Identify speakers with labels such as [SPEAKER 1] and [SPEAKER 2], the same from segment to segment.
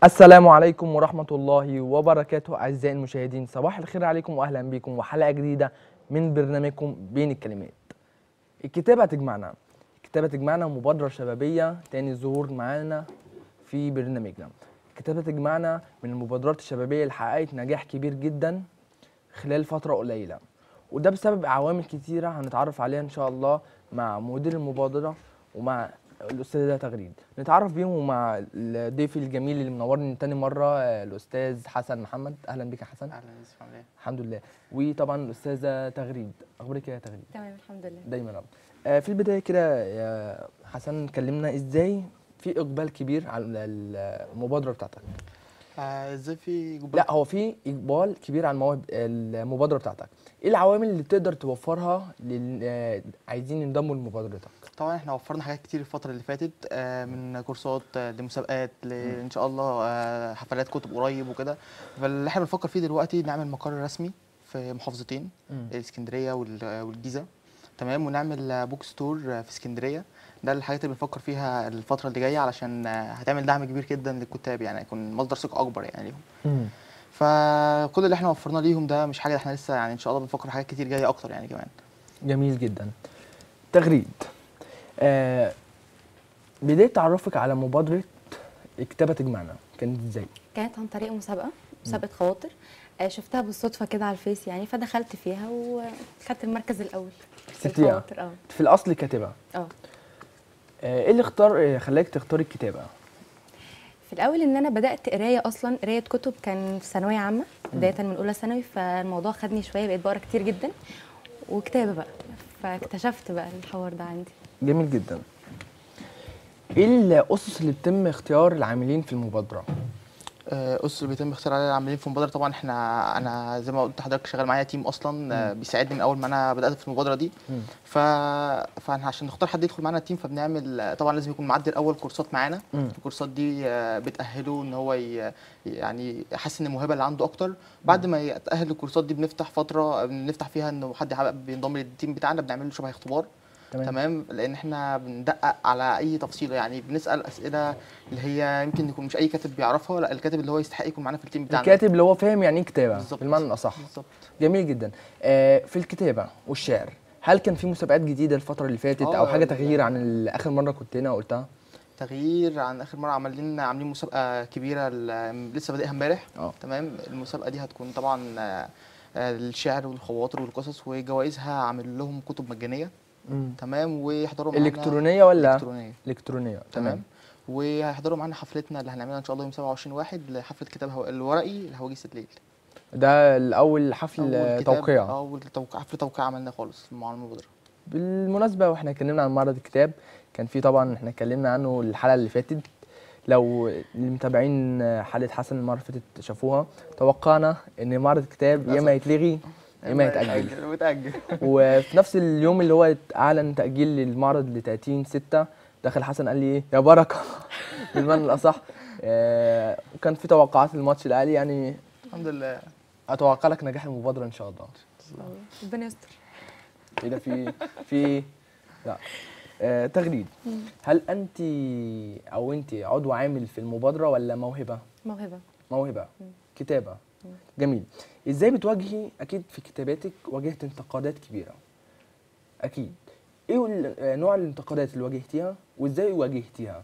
[SPEAKER 1] السلام عليكم ورحمة الله وبركاته أعزائي المشاهدين صباح الخير عليكم وأهلا بكم وحلقة جديدة من برنامجكم بين الكلمات الكتابة تجمعنا الكتابة تجمعنا مبادرة شبابية تاني ظهور معانا في برنامجنا الكتابة تجمعنا من المبادرات الشبابية اللي حققت نجاح كبير جدا خلال فترة قليلة وده بسبب عوامل كتيرة هنتعرف عليها إن شاء الله مع مدير المبادرة ومع الأستاذة تغريد نتعرف بيهم ومع الضيف الجميل اللي منورني تاني مرة آه، الأستاذ حسن محمد أهلا بك يا حسن
[SPEAKER 2] اهلا يوسف عامل ايه؟
[SPEAKER 1] الحمد لله وطبعا الأستاذة تغريد أخبارك إيه يا تغريد
[SPEAKER 3] تمام الحمد لله
[SPEAKER 1] دايما رب آه، في البداية كده يا حسن كلمنا إزاي في إقبال كبير على المبادرة بتاعتك
[SPEAKER 2] آه، ازاي في جبال
[SPEAKER 1] لا هو في اقبال كبير على المواهب المبادره بتاعتك ايه العوامل اللي تقدر توفرها لل آه، عايزين ينضموا لمبادرتك
[SPEAKER 2] طبعا احنا وفرنا حاجات كتير الفتره اللي فاتت آه، من كورسات آه، لمسابقات ل- ان شاء الله آه، حفلات كتب قريب وكده فاللي احنا بنفكر فيه دلوقتي نعمل مقر رسمي في محافظتين الاسكندريه وال- والجيزه تمام ونعمل آه، بوك ستور آه، في اسكندريه ده الحاجات اللي بنفكر فيها الفتره اللي جايه علشان آه، هتعمل دعم كبير جدا للكتاب يعني هيكون مصدر ثقه اكبر يعني ليهم
[SPEAKER 1] مم.
[SPEAKER 2] فكل اللي احنا وفرناه ليهم ده مش حاجه احنا لسه يعني ان شاء الله بنفكر في حاجات كتير جايه اكتر يعني كمان
[SPEAKER 1] جميل جدا تغريد آه بدايه تعرفك على مبادره الكتابه تجمعنا كانت ازاي
[SPEAKER 3] كانت عن طريق مسابقه مسابقه خواطر آه، شفتها بالصدفه كده على الفيس يعني فدخلت فيها وخدت المركز الاول في
[SPEAKER 1] كسبتيها؟
[SPEAKER 3] الخواطر اه
[SPEAKER 1] في الاصل كاتبه
[SPEAKER 3] اه
[SPEAKER 1] آه، ايه اللي اختار آه، خلاك تختاري الكتابه
[SPEAKER 3] في الاول ان انا بدات قرايه اصلا قرايه كتب كان في ثانويه عامه بدايه من اولى ثانوي فالموضوع خدني شويه بقيت بقرا كتير جدا وكتابه بقى فاكتشفت بقى الحوار ده عندي
[SPEAKER 1] جميل جدا ايه الاسس اللي بتم اختيار العاملين في المبادره
[SPEAKER 2] آه، أسس اللي بيتم اختيار عليها العاملين في المبادرة طبعا احنا أنا زي ما قلت لحضرتك شغال معايا تيم أصلا آه، بيساعدني من أول ما أنا بدأت في المبادرة دي
[SPEAKER 1] مم.
[SPEAKER 2] ف... فاحنا عشان نختار حد يدخل معانا التيم فبنعمل آه، طبعا لازم يكون معدي الأول كورسات معانا
[SPEAKER 1] مم.
[SPEAKER 2] الكورسات دي آه، بتأهله إن هو ي... يعني يحسن الموهبة اللي عنده أكتر بعد ما يتأهل للكورسات دي بنفتح فترة بنفتح فيها إنه حد حابب ينضم للتيم بتاعنا بنعمل له شبه اختبار
[SPEAKER 1] تمام,
[SPEAKER 2] تمام لان احنا بندقق على اي تفصيله يعني بنسال اسئله اللي هي يمكن يكون مش اي كاتب بيعرفها لا الكاتب اللي هو يستحق يكون معانا في التيم بتاعنا
[SPEAKER 1] الكاتب اللي هو فاهم يعني ايه كتابه
[SPEAKER 2] بالظبط.
[SPEAKER 1] بالمعنى الاصح
[SPEAKER 2] بالظبط
[SPEAKER 1] جميل جدا آه في الكتابه والشعر هل كان في مسابقات جديده الفتره اللي فاتت او
[SPEAKER 2] آه،
[SPEAKER 1] حاجه
[SPEAKER 2] لا،
[SPEAKER 1] تغيير
[SPEAKER 2] لا.
[SPEAKER 1] عن ال- اخر مره كنت هنا قلتها
[SPEAKER 2] تغيير عن اخر مره عاملين عاملين مسابقه كبيره ل- لسه بادئها امبارح
[SPEAKER 1] اه
[SPEAKER 2] تمام المسابقه دي هتكون طبعا آه، آه، الشعر والخواطر والقصص وجوائزها عامل لهم كتب مجانيه
[SPEAKER 1] مم.
[SPEAKER 2] تمام ويحضروا معانا
[SPEAKER 1] الكترونيه ولا
[SPEAKER 2] الكترونيه
[SPEAKER 1] الكترونيه
[SPEAKER 2] تمام
[SPEAKER 1] تمام
[SPEAKER 2] وهيحضروا معانا حفلتنا اللي هنعملها ان شاء الله يوم 27 واحد لحفله كتاب هو- الورقي لهواجيس الليل
[SPEAKER 1] ده الاول حفل
[SPEAKER 2] أول
[SPEAKER 1] آه،
[SPEAKER 2] كتاب-
[SPEAKER 1] توقيع
[SPEAKER 2] اول توقيع حفل توقيع عملنا خالص مع المبادره
[SPEAKER 1] بالمناسبه واحنا اتكلمنا عن معرض الكتاب كان في طبعا احنا اتكلمنا عنه الحلقه اللي فاتت لو المتابعين آه، حلقه حسن المره اللي فاتت شافوها توقعنا ان معرض الكتاب يا اما يتلغي يا اما يتاجل
[SPEAKER 2] متاجل
[SPEAKER 1] وفي نفس اليوم اللي هو اعلن تاجيل للمعرض ل 30 6 دخل حسن قال لي ايه يا بركه بالمعنى الاصح آه، وكان في توقعات للماتش الاهلي يعني
[SPEAKER 2] الحمد لله
[SPEAKER 1] اتوقع لك نجاح المبادره ان شاء الله
[SPEAKER 3] ربنا يستر
[SPEAKER 1] ايه ده في في لا آه تغريد هل انت او انت عضو عامل في المبادره ولا موهبه
[SPEAKER 3] موهبه
[SPEAKER 1] موهبه كتابه جميل ازاي بتواجهي اكيد في كتاباتك واجهت انتقادات كبيره اكيد ايه ال- آه، نوع الانتقادات اللي واجهتيها وازاي واجهتيها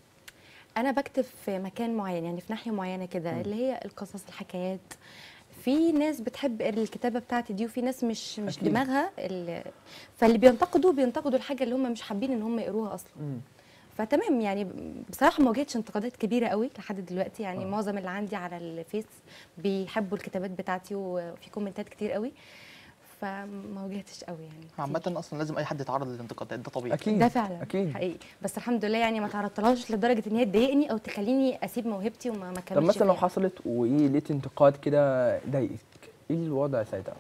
[SPEAKER 3] انا بكتب في مكان معين يعني في ناحيه معينه كده اللي هي القصص الحكايات في ناس بتحب الكتابه بتاعتي دي وفي ناس مش مش
[SPEAKER 1] أكيد.
[SPEAKER 3] دماغها ال- فاللي بينتقدوا بينتقدوا الحاجه اللي هم مش حابين ان هم يقروها اصلا فتمام يعني بصراحه ما واجهتش انتقادات كبيره قوي لحد دلوقتي يعني
[SPEAKER 1] آه.
[SPEAKER 3] معظم اللي عندي على الفيس بيحبوا الكتابات بتاعتي وفي كومنتات كتير قوي فما واجهتش قوي يعني كتير.
[SPEAKER 2] عامة اصلا لازم اي حد يتعرض للانتقادات ده طبيعي
[SPEAKER 1] اكيد
[SPEAKER 3] ده فعلا
[SPEAKER 1] اكيد
[SPEAKER 3] حقيقي بس الحمد لله يعني ما تعرضتلهاش لدرجه ان هي تضايقني او تخليني اسيب موهبتي وما ما
[SPEAKER 1] طب
[SPEAKER 3] اكملش
[SPEAKER 1] مثلا لو
[SPEAKER 3] فيها.
[SPEAKER 1] حصلت وايه لقيت انتقاد كده ضايقك ايه الوضع ساعتها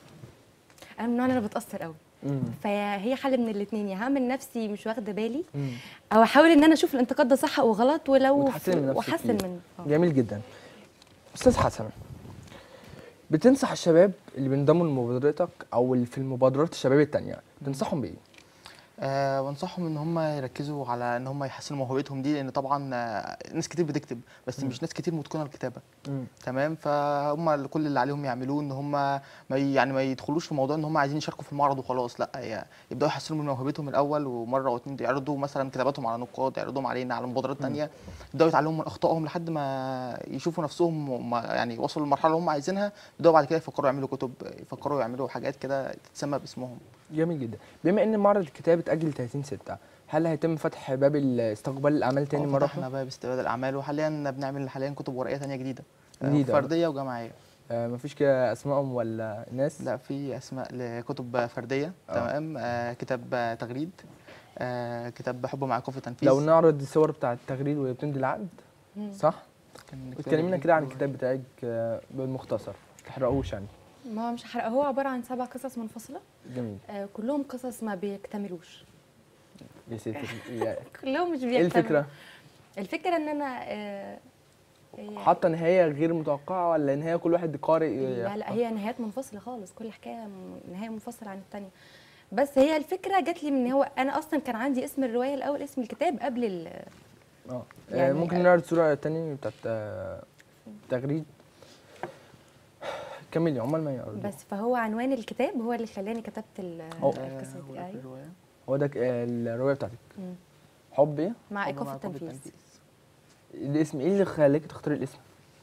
[SPEAKER 3] انا من النوع اللي انا بتاثر قوي
[SPEAKER 1] مم.
[SPEAKER 3] فهي حل من الاثنين يا هعمل نفسي مش واخده بالي
[SPEAKER 1] مم.
[SPEAKER 3] او احاول ان انا اشوف الانتقاد ده صح او غلط ولو
[SPEAKER 1] وتحسن من نفسك
[SPEAKER 3] واحسن
[SPEAKER 1] فيه.
[SPEAKER 3] منه آه.
[SPEAKER 1] جميل جدا استاذ حسن بتنصح الشباب اللي بينضموا لمبادرتك او اللي في المبادرات الشبابيه التانية تنصحهم بايه
[SPEAKER 2] أه وانصحهم ان هم يركزوا على ان هم يحسنوا موهبتهم دي لان طبعا آه، ناس كتير بتكتب بس مش ناس كتير متقنه الكتابه
[SPEAKER 1] مم.
[SPEAKER 2] تمام فهم كل اللي عليهم يعملوه ان هم ما ي- يعني ما يدخلوش في موضوع ان هم عايزين يشاركوا في المعرض وخلاص لا ي- يبداوا يحسنوا من موهبتهم الاول ومره او اتنين يعرضوا مثلا كتاباتهم على نقاد يعرضوهم علينا على مبادرات تانية يبداوا يتعلموا من اخطائهم لحد ما يشوفوا نفسهم وما يعني وصلوا للمرحله اللي هم عايزينها يبداوا بعد كده يفكروا يعملوا كتب يفكروا يعملوا حاجات كده تتسمى باسمهم
[SPEAKER 1] جميل جدا بما ان معرض الكتاب اتاجل 30 6 هل هيتم فتح باب استقبال الاعمال تاني
[SPEAKER 2] آه،
[SPEAKER 1] مره
[SPEAKER 2] فتحنا
[SPEAKER 1] اخرى
[SPEAKER 2] باب استبدال الاعمال وحاليا بنعمل حاليا كتب ورقيه تانية جديده آه،
[SPEAKER 1] جديدة.
[SPEAKER 2] فرديه وجماعيه
[SPEAKER 1] آه مفيش كده اسمائهم ولا ناس
[SPEAKER 2] لا في اسماء لكتب فرديه
[SPEAKER 1] آه.
[SPEAKER 2] تمام آه كتاب آه، تغريد آه كتاب حب مع كفر تنفيذ
[SPEAKER 1] لو نعرض الصور بتاع التغريد وهي بتمضي العقد
[SPEAKER 3] مم.
[SPEAKER 1] صح
[SPEAKER 2] كان كتاب
[SPEAKER 1] اتكلمنا
[SPEAKER 2] جديد
[SPEAKER 1] كده عن
[SPEAKER 2] و-
[SPEAKER 1] الكتاب بتاعك آه، بالمختصر ما تحرقوش يعني
[SPEAKER 3] ما هو مش هحرق هو عباره عن سبع قصص منفصله
[SPEAKER 1] جميل
[SPEAKER 3] آه كلهم قصص ما بيكتملوش
[SPEAKER 1] يا ساتر يا-
[SPEAKER 3] كلهم مش
[SPEAKER 1] ايه
[SPEAKER 3] بيكتملوا
[SPEAKER 1] الفكره
[SPEAKER 3] الفكره ان انا آه هي-
[SPEAKER 1] حاطه نهايه غير متوقعه ولا نهايه كل واحد قارئ
[SPEAKER 3] لا لا هي نهايات منفصله خالص كل حكايه م- نهايه منفصله عن الثانيه بس هي الفكره جات لي من هو انا اصلا كان عندي اسم الروايه الاول اسم الكتاب قبل ال
[SPEAKER 1] اه
[SPEAKER 3] يعني-
[SPEAKER 1] يعني ممكن نعرض صوره تانية بتاعت آه، تغريد كملي عمال ما يعرض
[SPEAKER 3] بس فهو عنوان الكتاب هو اللي خلاني كتبت ال-
[SPEAKER 1] أو.
[SPEAKER 2] آه،
[SPEAKER 3] القصه
[SPEAKER 2] هو
[SPEAKER 3] دي
[SPEAKER 2] ده في
[SPEAKER 3] أيوة.
[SPEAKER 2] الرواية.
[SPEAKER 1] هو ده ك- آه، الروايه بتاعتك
[SPEAKER 3] مم.
[SPEAKER 1] حب ايه
[SPEAKER 3] مع
[SPEAKER 2] حب
[SPEAKER 3] ايقاف
[SPEAKER 2] مع كفر
[SPEAKER 3] التنفيذ
[SPEAKER 1] الاسم ايه اللي خلاك تختاري الاسم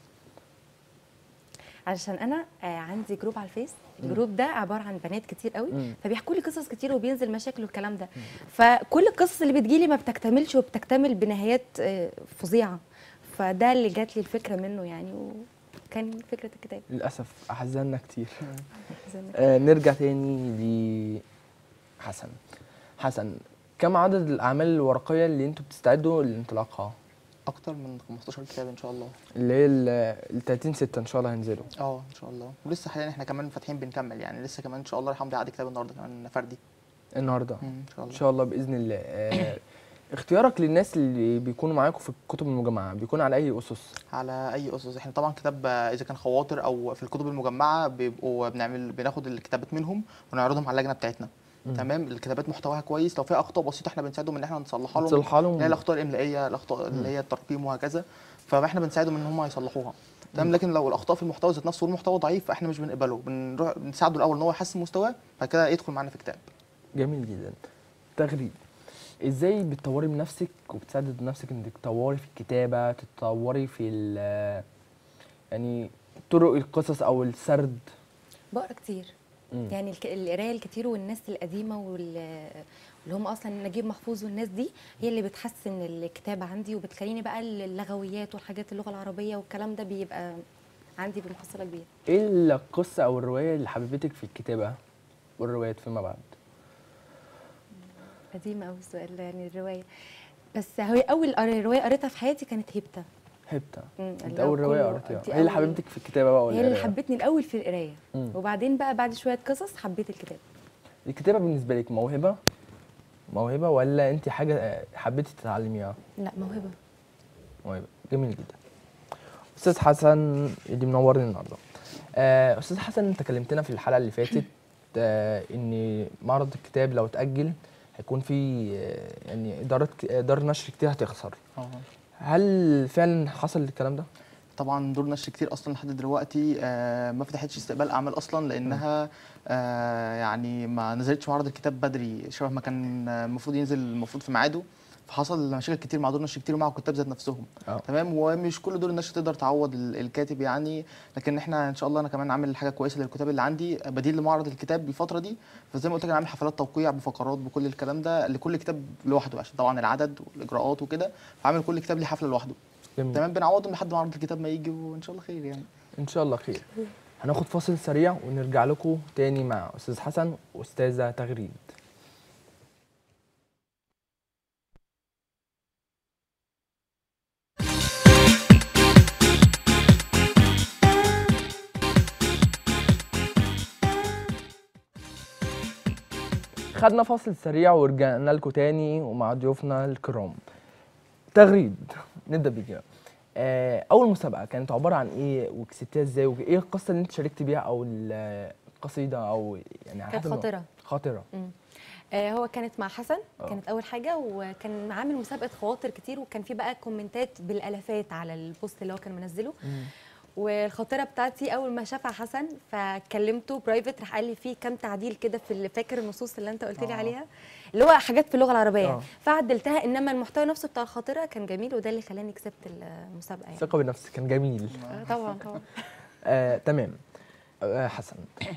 [SPEAKER 3] علشان انا آه عندي جروب على الفيس الجروب ده عباره عن بنات كتير قوي
[SPEAKER 1] مم.
[SPEAKER 3] فبيحكوا لي قصص كتير وبينزل مشاكل والكلام ده فكل القصص اللي بتجيلي ما بتكتملش وبتكتمل بنهايات آه، فظيعه فده اللي جات لي الفكره منه يعني وكان فكره الكتاب
[SPEAKER 1] للاسف احزننا كتير
[SPEAKER 3] زي ما-
[SPEAKER 1] آه نرجع تاني لحسن حسن كم عدد الاعمال الورقيه اللي انتوا بتستعدوا لانطلاقها
[SPEAKER 2] اكتر من 15 كتاب ان شاء الله
[SPEAKER 1] اللي هي ال 30 6 ان شاء الله هينزلوا
[SPEAKER 2] اه ان شاء الله ولسه حاليا احنا كمان فاتحين بنكمل يعني لسه كمان ان شاء الله الحمد لله عادي كتاب النهارده كمان فردي
[SPEAKER 1] النهارده
[SPEAKER 2] مم، ان شاء
[SPEAKER 1] ان
[SPEAKER 2] الله
[SPEAKER 1] شاء الله باذن الله آه اختيارك للناس اللي بيكونوا معاكم في الكتب المجمعه بيكون على اي اسس
[SPEAKER 2] على اي اسس احنا طبعا كتاب آه، اذا كان خواطر او في الكتب المجمعه بيبقوا بنعمل بناخد الكتابات منهم ونعرضهم على اللجنه بتاعتنا
[SPEAKER 1] مم.
[SPEAKER 2] تمام الكتابات محتواها كويس لو فيها اخطاء بسيطه احنا بنساعدهم ان احنا نصلحها لهم
[SPEAKER 1] تصلحها
[SPEAKER 2] اللي هي
[SPEAKER 1] لهم
[SPEAKER 2] الاخطاء الاملائيه الاخطاء اللي هي الترقيم وهكذا فاحنا بنساعدهم ان هم يصلحوها تمام لكن لو الاخطاء في المحتوى ذات نفسه والمحتوى ضعيف فاحنا مش بنقبله بنروح بنساعده الاول ان هو يحسن مستواه بعد كده يدخل معانا في كتاب
[SPEAKER 1] جميل جدا تغريد ازاي بتطوري من نفسك وبتساعدي نفسك انك تطوري في الكتابه تتطوري في ال- يعني طرق القصص او السرد
[SPEAKER 3] بقرا كتير
[SPEAKER 1] مم.
[SPEAKER 3] يعني الك- القرايه الكتير والناس القديمه وال- واللي هم اصلا نجيب محفوظ والناس دي هي اللي بتحسن الكتابه عندي وبتخليني بقى اللغويات والحاجات اللغه العربيه والكلام ده بيبقى عندي بمحصله كبيره
[SPEAKER 1] ايه القصه او الروايه اللي حببتك في الكتابه والروايات فيما بعد
[SPEAKER 3] قديمه قوي السؤال ده يعني الروايه بس هي اول قر- روايه قريتها في حياتي كانت هيبتا
[SPEAKER 1] هبته
[SPEAKER 3] مم،
[SPEAKER 1] انت
[SPEAKER 3] اللي
[SPEAKER 1] اول
[SPEAKER 3] هو
[SPEAKER 1] روايه
[SPEAKER 3] كله-
[SPEAKER 1] قريتيها
[SPEAKER 3] دي
[SPEAKER 1] هي اللي
[SPEAKER 3] أول-
[SPEAKER 1] حببتك في الكتابه بقى ولا
[SPEAKER 3] هي اللي
[SPEAKER 1] القراية؟
[SPEAKER 3] حبتني الاول في القرايه
[SPEAKER 1] مم.
[SPEAKER 3] وبعدين بقى بعد شويه قصص حبيت الكتاب
[SPEAKER 1] الكتابه بالنسبه لك موهبه موهبه ولا انت حاجه آه، حبيتي تتعلميها
[SPEAKER 3] لا موهبه
[SPEAKER 1] موهبه جميل جدا استاذ حسن اللي منورني النهارده آه، استاذ حسن انت كلمتنا في الحلقه اللي فاتت آه، ان معرض الكتاب لو اتاجل هيكون في آه، يعني ادارات ك- اداره نشر كتير هتخسر
[SPEAKER 2] اه
[SPEAKER 1] هل فعلا حصل الكلام ده
[SPEAKER 2] طبعا دور نشر كتير اصلا لحد دلوقتي آه، ما فتحتش استقبال اعمال اصلا لانها آه، يعني ما نزلتش معرض الكتاب بدري شبه ما كان آه، المفروض ينزل المفروض في ميعاده فحصل مشاكل كتير مع دور نشر كتير ومع الكتاب ذات نفسهم
[SPEAKER 1] اه
[SPEAKER 2] تمام ومش كل دور النشر تقدر تعوض ال- الكاتب يعني لكن احنا ان شاء الله انا كمان عامل حاجه كويسه للكتاب اللي عندي بديل لمعرض الكتاب الفتره دي فزي ما قلت لك انا عامل حفلات توقيع بفقرات بكل الكلام ده لكل كتاب لوحده عشان طبعا العدد والاجراءات وكده فعامل كل كتاب ليه حفله لوحده
[SPEAKER 1] جميل
[SPEAKER 2] تمام بنعوضهم لحد ما عرض الكتاب ما يجي وان شاء الله خير يعني
[SPEAKER 1] ان شاء الله خير هناخد فاصل سريع ونرجع لكم تاني مع استاذ حسن واستاذه تغريد خدنا فاصل سريع ورجعنا لكم تاني ومع ضيوفنا الكرام تغريد نبدا بيك بقى. آه، اول مسابقه كانت عباره عن ايه وكسبتيها ازاي وايه القصه اللي انت شاركت بيها او ال- القصيده او يعني على
[SPEAKER 3] كانت
[SPEAKER 1] حسب
[SPEAKER 3] خاطره
[SPEAKER 1] خاطره
[SPEAKER 3] مم. آه، هو كانت مع حسن
[SPEAKER 1] آه.
[SPEAKER 3] كانت اول حاجه وكان عامل مسابقه خواطر كتير وكان في بقى كومنتات بالالافات على البوست اللي هو كان منزله والخاطره بتاعتي اول ما شافها حسن فكلمته برايفت راح قال لي في كام تعديل كده في اللي فاكر النصوص اللي انت قلت لي
[SPEAKER 2] آه.
[SPEAKER 3] عليها اللي هو حاجات في اللغه العربيه
[SPEAKER 1] آه.
[SPEAKER 3] يعني فعدلتها انما المحتوى نفسه بتاع الخاطره كان جميل وده اللي خلاني كسبت المسابقه يعني
[SPEAKER 1] ثقه بالنفس كان جميل
[SPEAKER 3] آه، طبعا طبعا
[SPEAKER 1] آه، تمام آه، حسن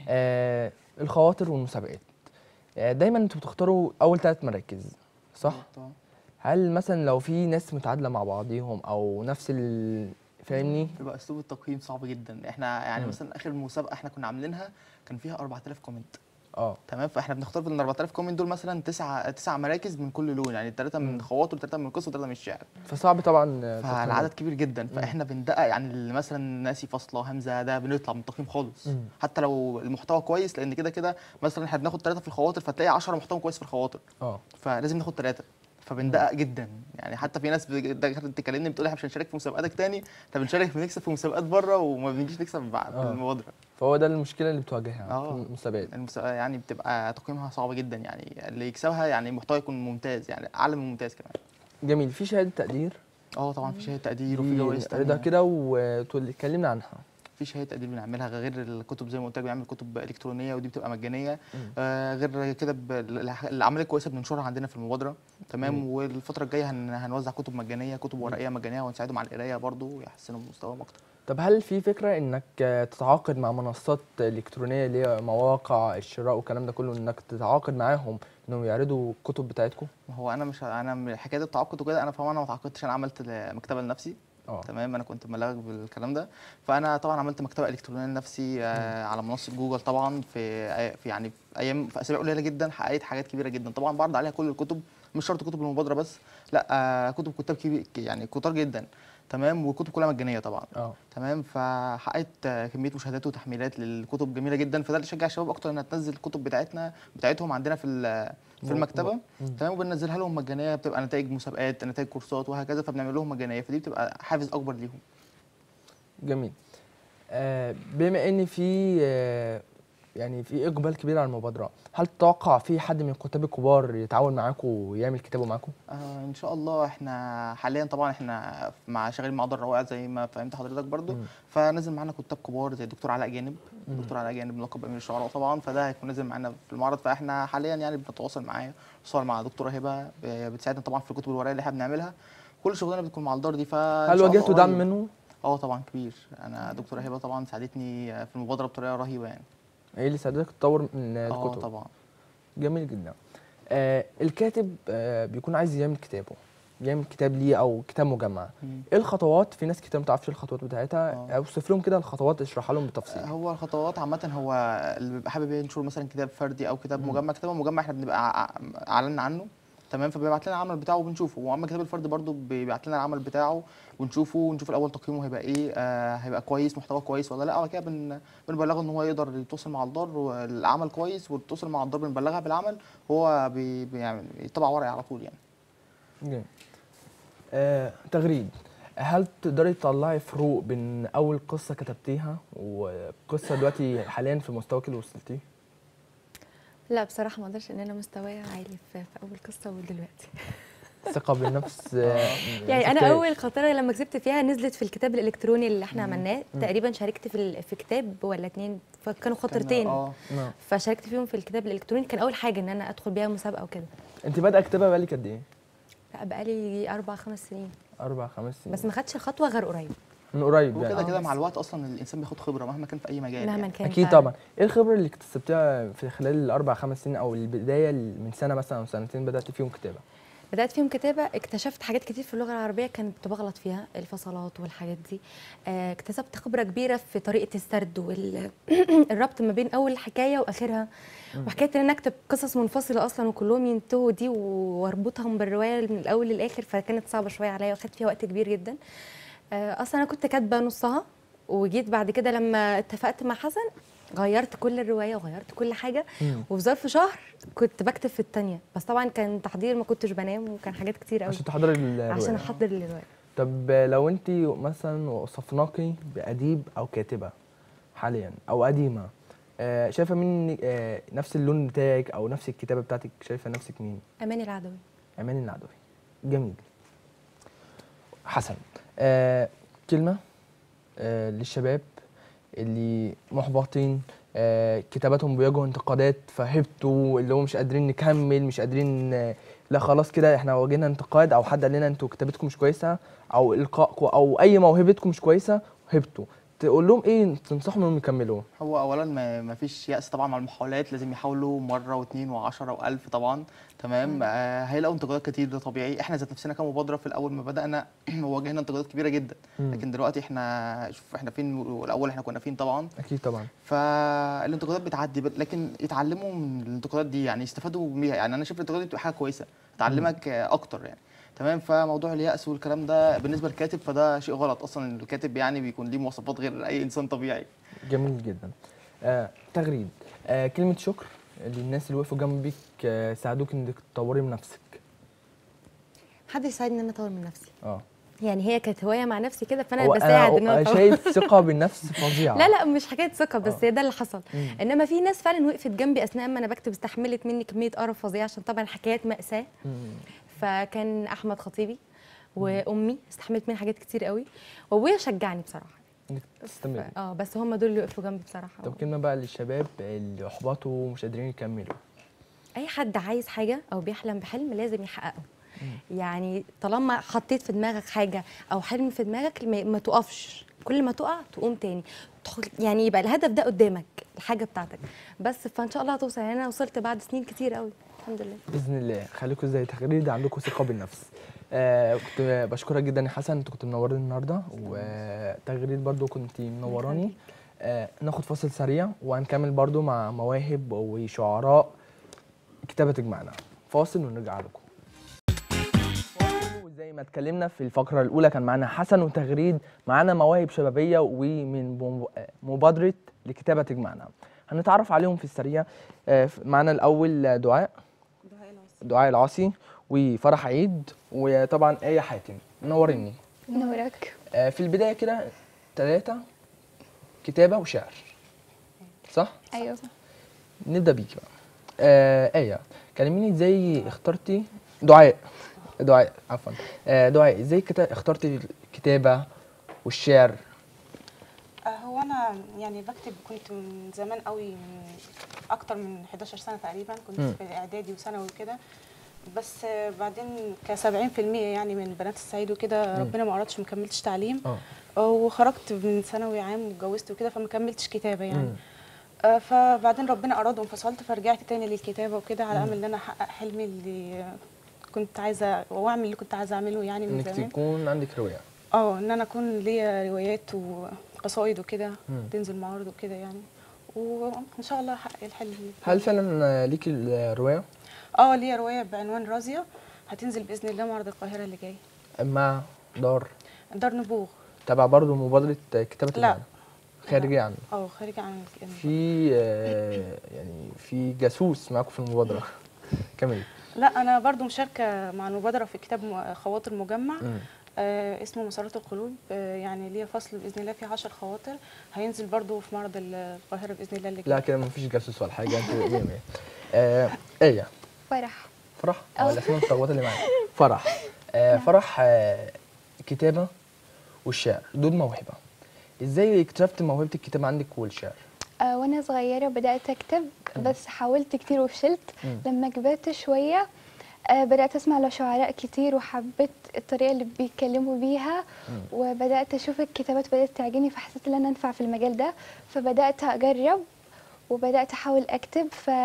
[SPEAKER 1] آه، الخواطر والمسابقات آه، دايما انتوا بتختاروا اول ثلاث مراكز صح
[SPEAKER 2] طبعاً.
[SPEAKER 1] هل مثلا لو في ناس متعادله مع بعضيهم او نفس ال فاهمني
[SPEAKER 2] بيبقى اسلوب التقييم صعب جدا احنا يعني
[SPEAKER 1] مم.
[SPEAKER 2] مثلا اخر مسابقه احنا كنا عاملينها كان فيها 4000 كومنت
[SPEAKER 1] اه
[SPEAKER 2] تمام فاحنا بنختار من ال 4000 كومنت دول مثلا تسعة تسع مراكز من كل لون يعني ثلاثه
[SPEAKER 1] مم.
[SPEAKER 2] من خواطر ثلاثه من قصه وثلاثه من الشعر
[SPEAKER 1] فصعب طبعا آه، تقييم.
[SPEAKER 2] فالعدد كبير جدا فاحنا بندقق يعني اللي مثلا ناسي فاصله همزه ده بنطلع من التقييم خالص
[SPEAKER 1] مم.
[SPEAKER 2] حتى لو المحتوى كويس لان كده كده مثلا احنا بناخد ثلاثه في الخواطر فتلاقي 10 محتوى كويس في الخواطر
[SPEAKER 1] اه
[SPEAKER 2] فلازم ناخد ثلاثه فبندقق جدا يعني حتى في ناس دخلت تكلمني بتقول احنا مش هنشارك في مسابقاتك تاني احنا بنشارك بنكسب في مسابقات بره وما بنجيش نكسب بعد
[SPEAKER 1] آه.
[SPEAKER 2] في المبادره
[SPEAKER 1] فهو ده المشكله اللي بتواجهها
[SPEAKER 2] آه.
[SPEAKER 1] في المسابقات
[SPEAKER 2] المسابقه يعني بتبقى تقييمها صعب جدا يعني اللي يكسبها يعني المحتوى يكون ممتاز يعني اعلى من ممتاز كمان
[SPEAKER 1] جميل في شهاده تقدير
[SPEAKER 2] اه طبعا في شهاده تقدير وفي
[SPEAKER 1] دي
[SPEAKER 2] جوائز
[SPEAKER 1] رضا
[SPEAKER 2] تانية
[SPEAKER 1] كده وتقول اتكلمنا عنها
[SPEAKER 2] في شهاده تقدير بنعملها غير الكتب زي ما قلت لك بنعمل كتب الكترونيه ودي بتبقى مجانيه
[SPEAKER 1] مم.
[SPEAKER 2] آه غير كده ب- الح- الاعمال الكويسه بننشرها عندنا في المبادره تمام
[SPEAKER 1] مم.
[SPEAKER 2] والفتره الجايه هن هنوزع كتب مجانيه كتب ورقيه مجانيه ونساعدهم على القرايه برضو يحسنوا من مستواهم اكتر
[SPEAKER 1] طب هل في فكره انك آه، تتعاقد مع منصات الكترونيه اللي هي مواقع الشراء والكلام ده كله انك تتعاقد معاهم انهم يعرضوا الكتب بتاعتكم
[SPEAKER 2] ما هو انا مش انا من حكايه التعاقد وكده انا فاهم انا ما تعاقدتش انا عملت مكتبه لنفسي
[SPEAKER 1] اه
[SPEAKER 2] تمام انا كنت مبلغ بالكلام ده فانا طبعا عملت مكتبه الكترونيه لنفسي آه على منصه جوجل طبعا في في يعني في ايام في اسابيع قليله جدا حققت حاجات كبيره جدا طبعا بعرض عليها كل الكتب مش شرط كتب المبادره بس لا آه كتب كتاب كبير يعني كتار جدا تمام والكتب كلها مجانيه طبعا
[SPEAKER 1] اه
[SPEAKER 2] تمام فحققت آه، كميه مشاهدات وتحميلات للكتب جميله جدا فده اللي شجع الشباب اكتر انها تنزل الكتب بتاعتنا بتاعتهم عندنا في ال- في
[SPEAKER 1] مو-
[SPEAKER 2] المكتبه
[SPEAKER 1] مم.
[SPEAKER 2] تمام وبننزلها لهم مجانيه بتبقى نتائج مسابقات نتائج كورسات وهكذا فبنعمل لهم مجانيه فدي بتبقى حافز اكبر ليهم
[SPEAKER 1] جميل آه بما ان في آه يعني في اقبال كبير على المبادره هل تتوقع في حد من الكتاب الكبار يتعاون معاكم ويعمل كتابه معاكم
[SPEAKER 2] آه ان شاء الله احنا حاليا طبعا احنا مع شغالين مع دار روائع زي ما فهمت حضرتك برضو
[SPEAKER 1] مم.
[SPEAKER 2] فنزل معانا كتاب كبار زي الدكتور علاء جانب
[SPEAKER 1] مم.
[SPEAKER 2] الدكتور علاء جانب ملقب امير الشعراء طبعا فده هيكون نازل معانا في المعرض فاحنا حاليا يعني بنتواصل معاه بنتواصل مع دكتوره هبه ب- بتساعدنا طبعا في الكتب الورقيه اللي احنا بنعملها كل شغلنا بتكون مع الدار دي ف
[SPEAKER 1] هل واجهتوا دعم منه
[SPEAKER 2] اه طبعا كبير انا دكتوره هبه طبعا ساعدتني في المبادره بطريقه رهيبه يعني
[SPEAKER 1] ايه اللي ساعدك تطور من
[SPEAKER 2] اه
[SPEAKER 1] الكتب
[SPEAKER 2] طبعا
[SPEAKER 1] جميل جدا آه الكاتب آه بيكون عايز يعمل كتابه يعمل كتاب ليه او كتاب مجمع
[SPEAKER 2] مم.
[SPEAKER 1] ايه الخطوات في ناس كتير ما تعرفش الخطوات بتاعتها
[SPEAKER 2] آه.
[SPEAKER 1] اوصف لهم كده الخطوات اشرحها لهم بالتفصيل
[SPEAKER 2] هو الخطوات عامة هو اللي بيبقى حابب ينشر مثلا كتاب فردي أو كتاب
[SPEAKER 1] مم.
[SPEAKER 2] مجمع كتاب مجمع احنا بنبقى ع- اعلنا عنه تمام فبيبعت لنا العمل بتاعه وبنشوفه واما كتاب الفرد برضو بيبعت لنا العمل بتاعه ونشوفه ونشوف الاول تقييمه هيبقى ايه آه هيبقى كويس محتوى كويس ولا لا وبعد كده بن بنبلغه ان هو يقدر يتواصل مع الدار والعمل كويس ويتواصل مع الدار بنبلغها بالعمل هو بي بيعمل يطبع ورقي على طول يعني
[SPEAKER 1] جميل. آه تغريد هل تقدري تطلعي فروق بين اول قصه كتبتيها وقصه دلوقتي حاليا في مستواك اللي وصلتيه
[SPEAKER 3] لا بصراحه ما اقدرش ان انا مستواي عالي في, في اول قصه ودلوقتي
[SPEAKER 1] ثقه بالنفس آه،
[SPEAKER 3] يعني انا
[SPEAKER 1] كفاية.
[SPEAKER 3] اول خطره لما كسبت فيها نزلت في الكتاب الالكتروني اللي احنا
[SPEAKER 2] مم.
[SPEAKER 3] عملناه
[SPEAKER 1] مم.
[SPEAKER 3] تقريبا شاركت في ال- في كتاب ولا اتنين فكانوا خطرتين
[SPEAKER 2] اه
[SPEAKER 1] نعم.
[SPEAKER 3] فشاركت فيهم في الكتاب الالكتروني كان اول حاجه ان انا ادخل بيها مسابقه وكده
[SPEAKER 1] انت بادئه كتابه بقالك قد ايه؟
[SPEAKER 3] لا بقالي اربع خمس سنين
[SPEAKER 1] اربع خمس سنين
[SPEAKER 3] بس ما خدتش الخطوه غير قريب
[SPEAKER 1] من قريب
[SPEAKER 2] وكده
[SPEAKER 1] يعني
[SPEAKER 2] كده
[SPEAKER 3] آه.
[SPEAKER 2] مع الوقت اصلا الانسان بياخد خبره مهما كان في اي مجال
[SPEAKER 3] مهما
[SPEAKER 2] يعني.
[SPEAKER 3] كان
[SPEAKER 1] اكيد
[SPEAKER 3] فعلاً.
[SPEAKER 1] طبعا ايه الخبره اللي اكتسبتيها في خلال الاربع خمس سنين او البدايه من سنه مثلا او سنتين بدات فيهم كتابه
[SPEAKER 3] بدات فيهم كتابه اكتشفت حاجات كتير في اللغه العربيه كنت بغلط فيها الفصلات والحاجات دي آه، اكتسبت خبره كبيره في طريقه السرد والربط ما بين اول حكايه واخرها
[SPEAKER 1] مم.
[SPEAKER 3] وحكايه ان انا اكتب قصص منفصله اصلا وكلهم ينتهوا دي واربطهم بالروايه من الاول للاخر فكانت صعبه شويه عليا واخدت فيها وقت كبير جدا آه، اصلا انا كنت كاتبه نصها وجيت بعد كده لما اتفقت مع حسن غيرت كل الروايه وغيرت كل حاجه
[SPEAKER 1] مم.
[SPEAKER 3] وفي ظرف شهر كنت بكتب في الثانيه بس طبعا كان تحضير ما كنتش بنام وكان حاجات كتير قوي
[SPEAKER 1] عشان تحضري الروايه
[SPEAKER 3] عشان احضر للروايه
[SPEAKER 1] طب لو انت مثلا وصفناكي باديب او كاتبه حاليا او قديمه آه شايفه مين آه نفس اللون بتاعك او نفس الكتابه بتاعتك شايفه نفسك مين
[SPEAKER 3] اماني العدوي
[SPEAKER 1] امان العدوي جميل حسن آه كلمه آه للشباب اللي محبطين آه كتاباتهم بيواجهوا انتقادات فهبطوا اللي هو مش قادرين نكمل مش قادرين آه لا خلاص كده احنا واجهنا انتقاد او حد قال لنا انتوا كتابتكم مش كويسه او القائكم او اي موهبتكم مش كويسه هبطوا تقول لهم ايه تنصحهم انهم يكملوا
[SPEAKER 2] هو اولا ما ما فيش يأس طبعا مع المحاولات لازم يحاولوا مره واثنين وعشرة والف طبعا تمام آه هيلاقوا انتقادات كتير ده طبيعي احنا ذات نفسنا كمبادره في الاول ما بدانا واجهنا انتقادات كبيره جدا
[SPEAKER 1] مم.
[SPEAKER 2] لكن دلوقتي احنا شوف احنا فين والاول احنا كنا فين طبعا
[SPEAKER 1] اكيد طبعا
[SPEAKER 2] فالانتقادات بتعدي ب- لكن يتعلموا من الانتقادات دي يعني يستفادوا بيها يعني انا شايف الانتقادات دي بتبقى حاجه كويسه تعلمك آه، اكتر يعني تمام فموضوع اليأس والكلام ده بالنسبه للكاتب فده شيء غلط اصلا الكاتب يعني بيكون ليه مواصفات غير اي انسان طبيعي
[SPEAKER 1] جميل جدا آه تغريد آه كلمة شكر للناس اللي وقفوا جنبك آه ساعدوك انك تطوري من نفسك
[SPEAKER 3] حد يساعدني ان انا اطور من نفسي
[SPEAKER 1] اه
[SPEAKER 3] يعني هي كانت هوايه مع نفسي كده فانا
[SPEAKER 1] هو
[SPEAKER 3] بساعد ان
[SPEAKER 1] انا
[SPEAKER 3] انا
[SPEAKER 1] أنا
[SPEAKER 3] أطور.
[SPEAKER 1] شايف ثقة بالنفس فظيعة
[SPEAKER 3] لا لا مش حكايه ثقه بس
[SPEAKER 1] آه.
[SPEAKER 3] هي ده اللي حصل
[SPEAKER 1] مم.
[SPEAKER 3] انما في ناس فعلا وقفت جنبي اثناء ما انا بكتب استحملت مني كميه قرف فظيع عشان طبعا حكايات ماساه
[SPEAKER 1] مم.
[SPEAKER 3] فكان احمد خطيبي وامي استحملت مني حاجات كتير قوي وابويا شجعني بصراحه
[SPEAKER 1] انك تستمري
[SPEAKER 3] اه بس هم دول اللي وقفوا جنبي بصراحه
[SPEAKER 1] طب كلمة بقى للشباب اللي احبطوا ومش قادرين يكملوا
[SPEAKER 3] اي حد عايز حاجه او بيحلم بحلم لازم يحققه يعني طالما حطيت في دماغك حاجه او حلم في دماغك ما, ما تقفش كل ما تقع تقوم تاني تدخل- يعني يبقى الهدف ده قدامك الحاجه بتاعتك بس فان شاء الله هتوصل يعني انا وصلت بعد سنين كتير قوي الحمد لله
[SPEAKER 1] باذن الله خليكم زي تغريد عندكم ثقة بالنفس آه كنت بشكرك جدا يا حسن انت كنت منورني النهارده وتغريد برضو كنت منوراني آه ناخد فاصل سريع وهنكمل برضو مع مواهب وشعراء كتابة تجمعنا فاصل ونرجع لكم وزي ما اتكلمنا في الفقرة الأولى كان معانا حسن وتغريد معانا مواهب شبابية ومن بم- مبادرة لكتابة تجمعنا هنتعرف عليهم في السريع آه، معانا الأول دعاء دعاء العاصي وفرح عيد وطبعا آية حاتم منوريني
[SPEAKER 4] نورك
[SPEAKER 1] آه، في البداية كده ثلاثة كتابة وشعر صح؟
[SPEAKER 4] ايوه
[SPEAKER 1] نبدأ بيكي بقى آه آية كلميني ازاي اخترتي دعاء دعاء عفوا آه دعاء ازاي كتا اخترتي الكتابة والشعر
[SPEAKER 5] آه، هو انا يعني بكتب كنت من زمان قوي من اكتر من 11 سنه تقريبا كنت
[SPEAKER 1] مم.
[SPEAKER 5] في اعدادي وثانوي وكده بس آه، بعدين ك 70% يعني من بنات الصعيد وكده
[SPEAKER 1] مم.
[SPEAKER 5] ربنا ما اردش ما كملتش تعليم
[SPEAKER 1] اه
[SPEAKER 5] آه، وخرجت من ثانوي عام واتجوزت وكده فما كملتش كتابه يعني
[SPEAKER 1] مم.
[SPEAKER 5] آه، فبعدين ربنا اراد وانفصلت فرجعت تاني للكتابه وكده على امل ان انا احقق حلمي اللي كنت عايزه واعمل اللي كنت عايزه اعمله يعني من
[SPEAKER 1] انك
[SPEAKER 5] زمان
[SPEAKER 1] تكون عندك رؤية
[SPEAKER 5] اه ان انا اكون ليا روايات وقصايد وكده
[SPEAKER 1] مم.
[SPEAKER 5] تنزل معارض وكده يعني وان شاء الله احقق الحلم
[SPEAKER 1] هل فعلا آه، ليكي الرواية
[SPEAKER 5] اه ليا روايه بعنوان رازيه هتنزل باذن الله معرض القاهره اللي جاي
[SPEAKER 1] مع دار
[SPEAKER 5] دار نبوغ
[SPEAKER 1] تبع برضو مبادرة كتابة
[SPEAKER 5] لا.
[SPEAKER 1] المعنى خارجية عنه
[SPEAKER 5] اه خارجه عن ال-
[SPEAKER 1] في آه يعني في جاسوس معاكم في المبادرة كملي
[SPEAKER 5] لا انا برضو مشاركه مع المبادره في كتاب م- خواطر مجمع
[SPEAKER 1] مم.
[SPEAKER 5] آه اسمه مسارات القلوب آه يعني ليا فصل باذن الله فيه 10 خواطر هينزل برضو في معرض ال- القاهره باذن الله اللي جاي
[SPEAKER 1] لا كده مفيش جاسوس ولا حاجة انت 100 100 آه ايه
[SPEAKER 4] فرح
[SPEAKER 1] فرح
[SPEAKER 4] أو.
[SPEAKER 1] اه الاسماء المتلخبطه اللي معايا فرح آه فرح آه كتابه والشعر دول موهبه ازاي اكتشفت موهبه الكتابه عندك والشعر
[SPEAKER 4] آه وانا صغيره بدات اكتب بس حاولت كتير وفشلت
[SPEAKER 1] مم.
[SPEAKER 4] لما كبرت شويه آه بدات اسمع لشعراء كتير وحبيت الطريقه اللي بيتكلموا بيها
[SPEAKER 1] مم.
[SPEAKER 4] وبدات اشوف الكتابات بدات تعجبني فحسيت ان انا انفع في المجال ده فبدات اجرب وبدات احاول اكتب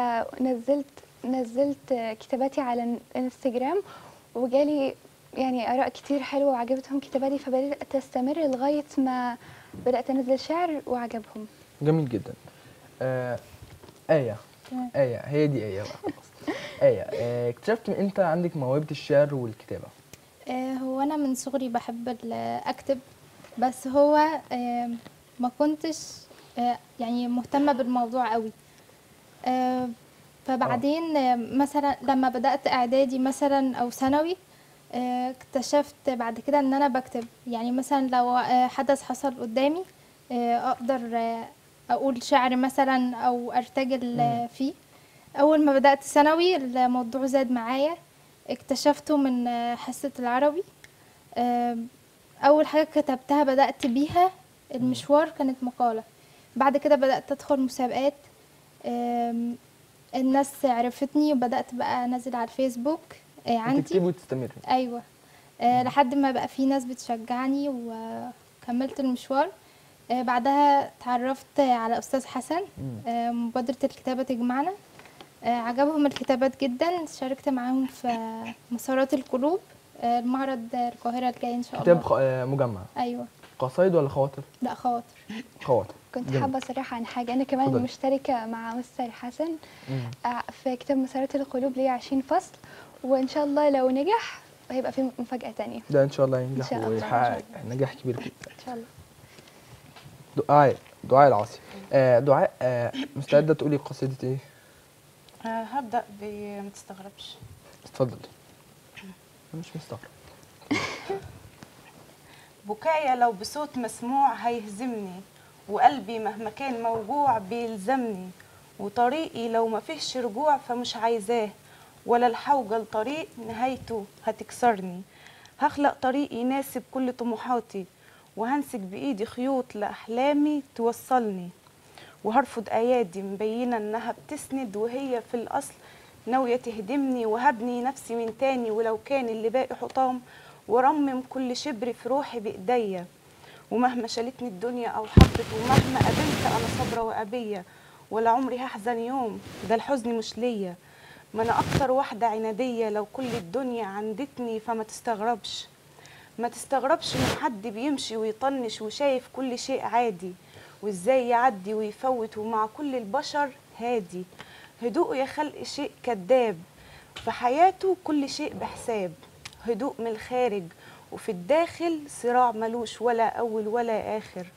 [SPEAKER 4] فنزلت نزلت آه، كتاباتي على الانستجرام وجالي يعني اراء كتير حلوه وعجبتهم كتاباتي فبدات استمر لغايه ما بدات انزل شعر وعجبهم
[SPEAKER 1] جميل جدا آه ايه
[SPEAKER 4] تمام.
[SPEAKER 1] ايه هي دي ايه بقى خلاص ايه آه اكتشفت من امتى عندك موهبه الشعر والكتابه
[SPEAKER 6] آه، هو انا من صغري بحب ال- اكتب بس هو آه، ما كنتش آه، يعني مهتمه بالموضوع قوي آه، فبعدين آه، مثلا لما بدات اعدادي مثلا او ثانوي آه، اكتشفت بعد كده ان انا بكتب يعني مثلا لو آه، حدث حصل قدامي آه، اقدر آه، اقول شعر مثلا او ارتجل آه، فيه اول ما بدات ثانوي الموضوع زاد معايا اكتشفته من آه، حصه العربي آم، اول حاجه كتبتها بدات بيها المشوار كانت مقاله بعد كده بدات ادخل مسابقات آم، الناس عرفتني وبدات بقى انزل على الفيسبوك آه، عندي
[SPEAKER 1] تكتبي وتستمري
[SPEAKER 6] ايوه آه لحد ما بقى في ناس بتشجعني وكملت المشوار آه بعدها اتعرفت على استاذ حسن آه مبادره الكتابه تجمعنا آه عجبهم الكتابات جدا شاركت معاهم في مسارات القلوب آه المعرض القاهره الجاي ان شاء
[SPEAKER 1] كتاب
[SPEAKER 6] الله
[SPEAKER 1] خ- آه، مجمع
[SPEAKER 6] ايوه
[SPEAKER 1] قصايد ولا خواطر
[SPEAKER 6] لا خواطر
[SPEAKER 1] خواطر
[SPEAKER 4] كنت
[SPEAKER 1] جميل.
[SPEAKER 4] حابة صراحة عن حاجة أنا كمان
[SPEAKER 1] اتفضلي.
[SPEAKER 4] مشتركة مع مستر حسن
[SPEAKER 1] مم.
[SPEAKER 4] آه، في كتاب مسارات القلوب ليا 20 فصل وإن شاء الله لو نجح هيبقى في مفاجأة تانية
[SPEAKER 1] ده ان شاء الله ينجح
[SPEAKER 4] شاء الله، إن
[SPEAKER 1] ويحقق نجاح كبير جدا
[SPEAKER 4] إن شاء الله
[SPEAKER 1] دعاء دعاء العاصي آه دعاء آه مستعده تقولي قصيده ايه
[SPEAKER 5] آه، هبدا ب ما تستغربش
[SPEAKER 1] اتفضلي أنا مش مستغرب
[SPEAKER 5] بكايا لو بصوت مسموع هيهزمني وقلبي مهما كان موجوع بيلزمني وطريقي لو ما فيهش رجوع فمش عايزاه ولا الحوجة لطريق نهايته هتكسرني هخلق طريق يناسب كل طموحاتي وهمسك بإيدي خيوط لأحلامي توصلني وهرفض أيادي مبينة إنها بتسند وهي في الأصل ناوية تهدمني وهبني نفسي من تاني ولو كان اللي باقي حطام ورمم كل شبر في روحي بإيديا ومهما شالتني الدنيا أو حبت ومهما قابلت أنا صابرة وأبية ولا عمري هحزن يوم ده الحزن مش ليا ما أنا أكتر واحدة عنادية لو كل الدنيا عندتني فما تستغربش ما تستغربش من حد بيمشي ويطنش وشايف كل شيء عادي وازاي يعدي ويفوت ومع كل البشر هادي هدوء يا خلق شيء كذاب في حياته كل شيء بحساب هدوء من الخارج وفي الداخل صراع ملوش ولا أول ولا آخر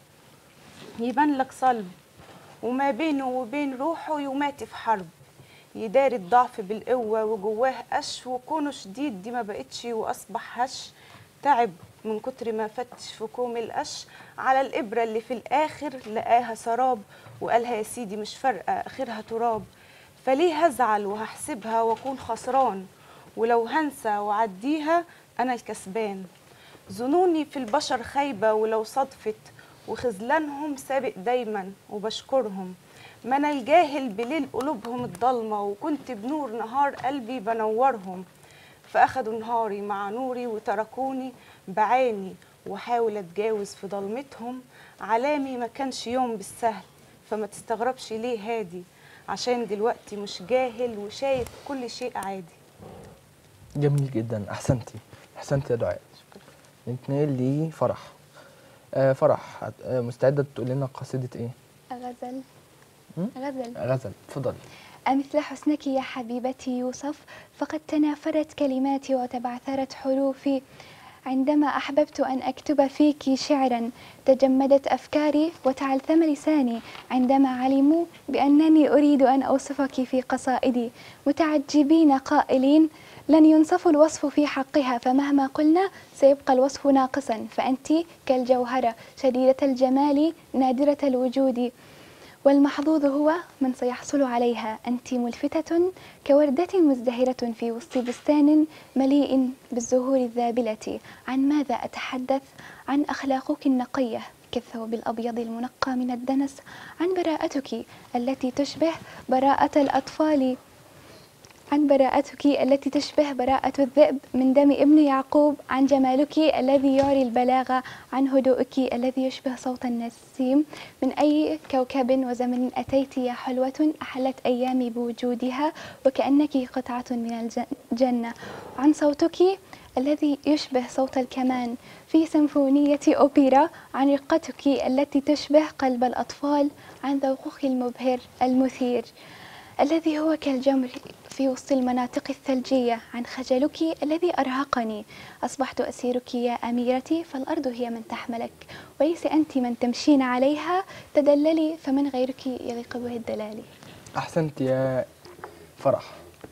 [SPEAKER 5] يبان لك صلب وما بينه وبين روحه يمات في حرب يداري الضعف بالقوة وجواه قش وكونه شديد دي ما بقتش وأصبح هش تعب من كتر ما فتش في كوم القش على الإبرة اللي في الآخر لقاها سراب وقالها يا سيدي مش فارقة آخرها تراب فليه هزعل وهحسبها وأكون خسران ولو هنسى وعديها أنا الكسبان ظنوني في البشر خايبة ولو صدفت وخذلانهم سابق دايما وبشكرهم ما انا الجاهل بليل قلوبهم الضلمة وكنت بنور نهار قلبي بنورهم فأخدوا نهاري مع نوري وتركوني بعاني وحاول اتجاوز في ضلمتهم علامي ما كانش يوم بالسهل فما تستغربش ليه هادي عشان دلوقتي مش جاهل وشايف كل شيء عادي
[SPEAKER 1] جميل جدا احسنتي احسنتي يا دعاء نتنقل لفرح آه فرح هت- آه مستعده تقول لنا قصيده ايه
[SPEAKER 4] غزل
[SPEAKER 1] مم؟
[SPEAKER 4] غزل
[SPEAKER 1] غزل اتفضلي
[SPEAKER 4] أمثل حسنك يا حبيبتي يوصف فقد تنافرت كلماتي وتبعثرت حروفي عندما أحببت أن أكتب فيك شعرا تجمدت أفكاري وتعلثم لساني عندما علموا بأنني أريد أن أوصفك في قصائدي متعجبين قائلين لن ينصف الوصف في حقها فمهما قلنا سيبقى الوصف ناقصا فأنت كالجوهرة شديدة الجمال نادرة الوجود والمحظوظ هو من سيحصل عليها أنت ملفتة كوردة مزدهرة في وسط بستان مليء بالزهور الذابلة عن ماذا أتحدث؟ عن أخلاقك النقية كالثوب الأبيض المنقى من الدنس عن براءتك التي تشبه براءة الأطفال عن براءتك التي تشبه براءة الذئب من دم ابن يعقوب عن جمالك الذي يعري البلاغة عن هدوءك الذي يشبه صوت النسيم من أي كوكب وزمن أتيت يا حلوة أحلت أيامي بوجودها وكأنك قطعة من الجنة عن صوتك الذي يشبه صوت الكمان في سيمفونية أوبرا عن رقتك التي تشبه قلب الأطفال عن ذوقك المبهر المثير الذي هو كالجمر في وسط المناطق الثلجية عن خجلك الذي أرهقني أصبحت أسيرك يا أميرتي فالأرض هي من تحملك وليس أنت من تمشين عليها تدللي فمن غيرك يليق به الدلال
[SPEAKER 1] احسنتي يا فرح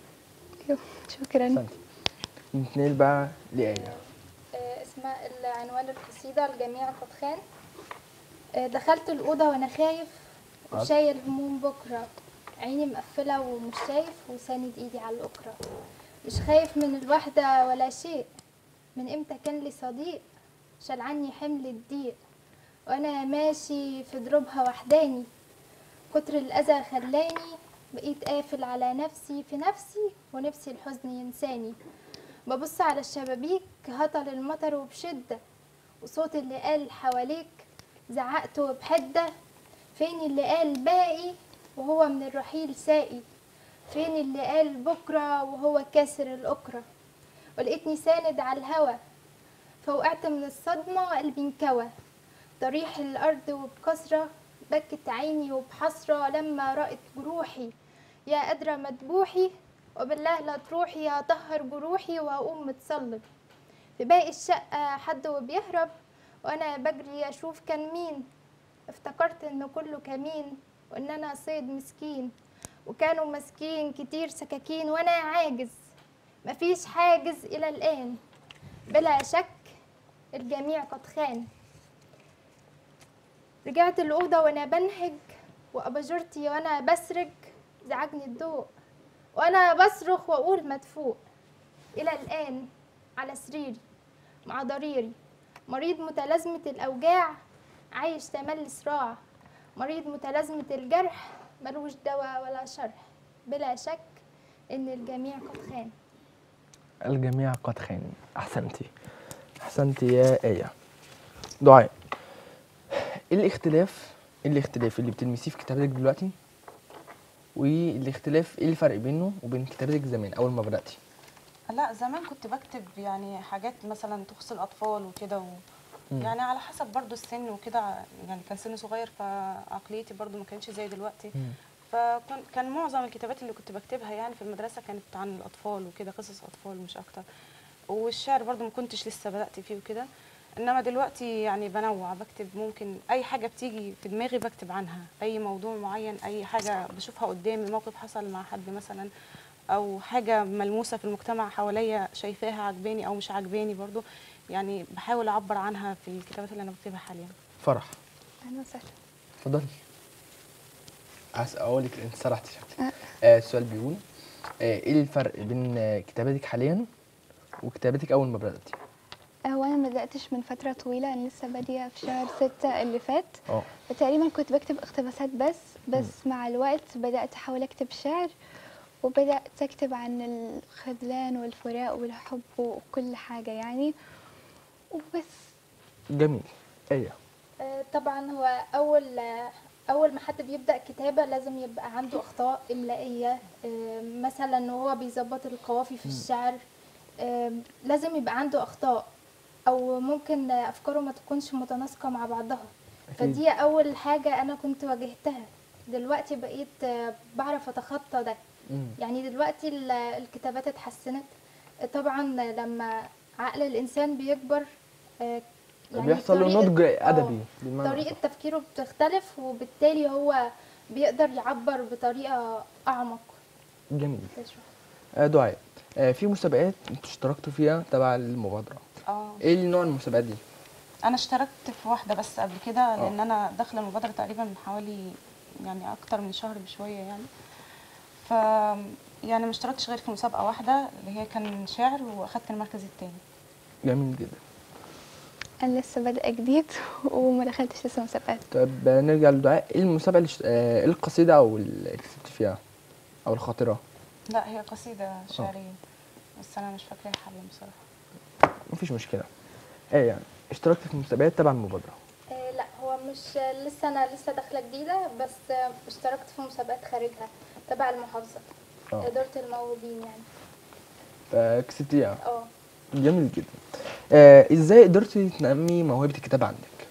[SPEAKER 4] شكرا
[SPEAKER 1] احسنتي نتنقل بقى لآية
[SPEAKER 6] آه، اسمها العنوان القصيدة الجميع قد خان آه، دخلت الأوضة وأنا خايف وشايل هموم بكرة عيني مقفلة ومش شايف وساند ايدي على الأخرى مش خايف من الوحدة ولا شيء من امتى كان لي صديق شال عني حمل الضيق وانا ماشي في دروبها وحداني كتر الأذى خلاني بقيت قافل على نفسي في نفسي ونفسي الحزن ينساني ببص على الشبابيك هطل المطر وبشدة وصوت اللي قال حواليك زعقته بحدة فين اللي قال باقي وهو من الرحيل ساقي فين اللي قال بكرة وهو كاسر الأكرة ولقيتني ساند على الهوا فوقعت من الصدمة وقلبي انكوى طريح الأرض وبكسرة بكت عيني وبحسرة لما رأت جروحي يا قادرة مدبوحي وبالله لا تروحي هطهر جروحي وهقوم متصلب في باقي الشقة حد وبيهرب وأنا بجري أشوف كان مين افتكرت إن كله كمين وإن أنا صيد مسكين وكانوا ماسكين كتير سكاكين وأنا عاجز مفيش حاجز إلى الآن بلا شك الجميع قد خان رجعت الأوضة وأنا بنهج وأباجورتي وأنا بسرج زعجني الضوء وأنا بصرخ وأقول مدفوق إلى الآن على سريري مع ضريري مريض متلازمة الأوجاع عايش تملي صراع مريض متلازمة الجرح ملوش دواء ولا شرح بلا شك إن الجميع قد خان
[SPEAKER 1] الجميع قد خان احسنتي احسنتي يا ايه دعاء ايه الاختلاف ايه الاختلاف اللي بتلمسيه في كتابتك دلوقتي والاختلاف ايه الفرق بينه وبين كتابتك زمان اول ما بداتي
[SPEAKER 5] لا زمان كنت بكتب يعني حاجات مثلا تخص الاطفال وكده و...
[SPEAKER 1] مم.
[SPEAKER 5] يعني على حسب برضو السن وكده يعني كان سني صغير فعقليتي برضو ما كانش زي دلوقتي فكان كان معظم الكتابات اللي كنت بكتبها يعني في المدرسه كانت عن الاطفال وكده قصص اطفال مش اكتر والشعر برضو ما كنتش لسه بدات فيه وكده انما دلوقتي يعني بنوع بكتب ممكن اي حاجه بتيجي في دماغي بكتب عنها اي موضوع معين اي حاجه بشوفها قدامي موقف حصل مع حد مثلا او حاجه ملموسه في المجتمع حواليا شايفاها عجباني او مش عجباني برضو يعني بحاول اعبر عنها في الكتابات اللي انا بكتبها حاليا
[SPEAKER 1] فرح
[SPEAKER 4] اهلا وسهلا
[SPEAKER 1] اتفضلي عايز اقول لك انت سرحتي شكلك آه السؤال بيقول آه ايه الفرق بين آه كتابتك حاليا وكتابتك اول ما بداتي
[SPEAKER 4] هو انا ما بداتش من فتره طويله انا لسه باديه في شهر ستة اللي فات
[SPEAKER 1] اه
[SPEAKER 4] فتقريبا كنت بكتب اقتباسات بس بس مع الوقت بدات احاول اكتب شعر وبدات اكتب عن الخذلان والفراق والحب وكل حاجه يعني وبس
[SPEAKER 1] جميل ايه
[SPEAKER 6] آه، طبعا هو اول آه، اول ما حد بيبدا كتابه لازم يبقى عنده اخطاء املائيه آه، مثلا وهو بيظبط القوافي في الشعر آه، لازم يبقى عنده اخطاء او ممكن آه، افكاره ما تكونش متناسقه مع بعضها
[SPEAKER 1] أكيد.
[SPEAKER 6] فدي اول حاجه انا كنت واجهتها دلوقتي بقيت آه، بعرف اتخطى ده
[SPEAKER 1] مم.
[SPEAKER 6] يعني دلوقتي ال- الكتابات اتحسنت طبعا لما عقل الانسان بيكبر آه، يعني
[SPEAKER 1] بيحصل له
[SPEAKER 6] طريقة-
[SPEAKER 1] نضج
[SPEAKER 6] آه،
[SPEAKER 1] ادبي بالمعنى
[SPEAKER 6] طريقة
[SPEAKER 1] الأصح.
[SPEAKER 6] تفكيره بتختلف وبالتالي هو بيقدر يعبر بطريقة أعمق
[SPEAKER 1] جميل
[SPEAKER 6] تشرح.
[SPEAKER 1] آه دعاء آه في مسابقات انتوا اشتركتوا فيها تبع المبادره
[SPEAKER 5] اه
[SPEAKER 1] ايه نوع المسابقات دي
[SPEAKER 5] انا اشتركت في واحده بس قبل كده لان انا داخله المبادره تقريبا من حوالي يعني اكتر من شهر بشويه يعني ف يعني ما اشتركتش غير في مسابقه واحده اللي هي كان شعر واخدت المركز الثاني
[SPEAKER 1] جميل جدا
[SPEAKER 4] انا لسه بادئه جديد وما دخلتش لسه مسابقات
[SPEAKER 1] طب آه، نرجع لدعاء ايه المسابقه اللي اشت- آه، ايه القصيده او اللي كسبت فيها او الخاطره
[SPEAKER 5] لا هي قصيده شعريه بس انا مش فاكراها حاليا بصراحه
[SPEAKER 1] مفيش مشكله ايه يعني اشتركت في مسابقات تبع المبادره
[SPEAKER 6] آه، لا هو مش لسه أنا لسه داخلة جديدة بس آه، اشتركت في مسابقات خارجها تبع المحافظة
[SPEAKER 1] اه
[SPEAKER 6] إدارة الموهوبين يعني
[SPEAKER 1] فكسبتيها
[SPEAKER 6] اه
[SPEAKER 1] جميل جدا آه ازاي قدرتي تنمي موهبه الكتابه عندك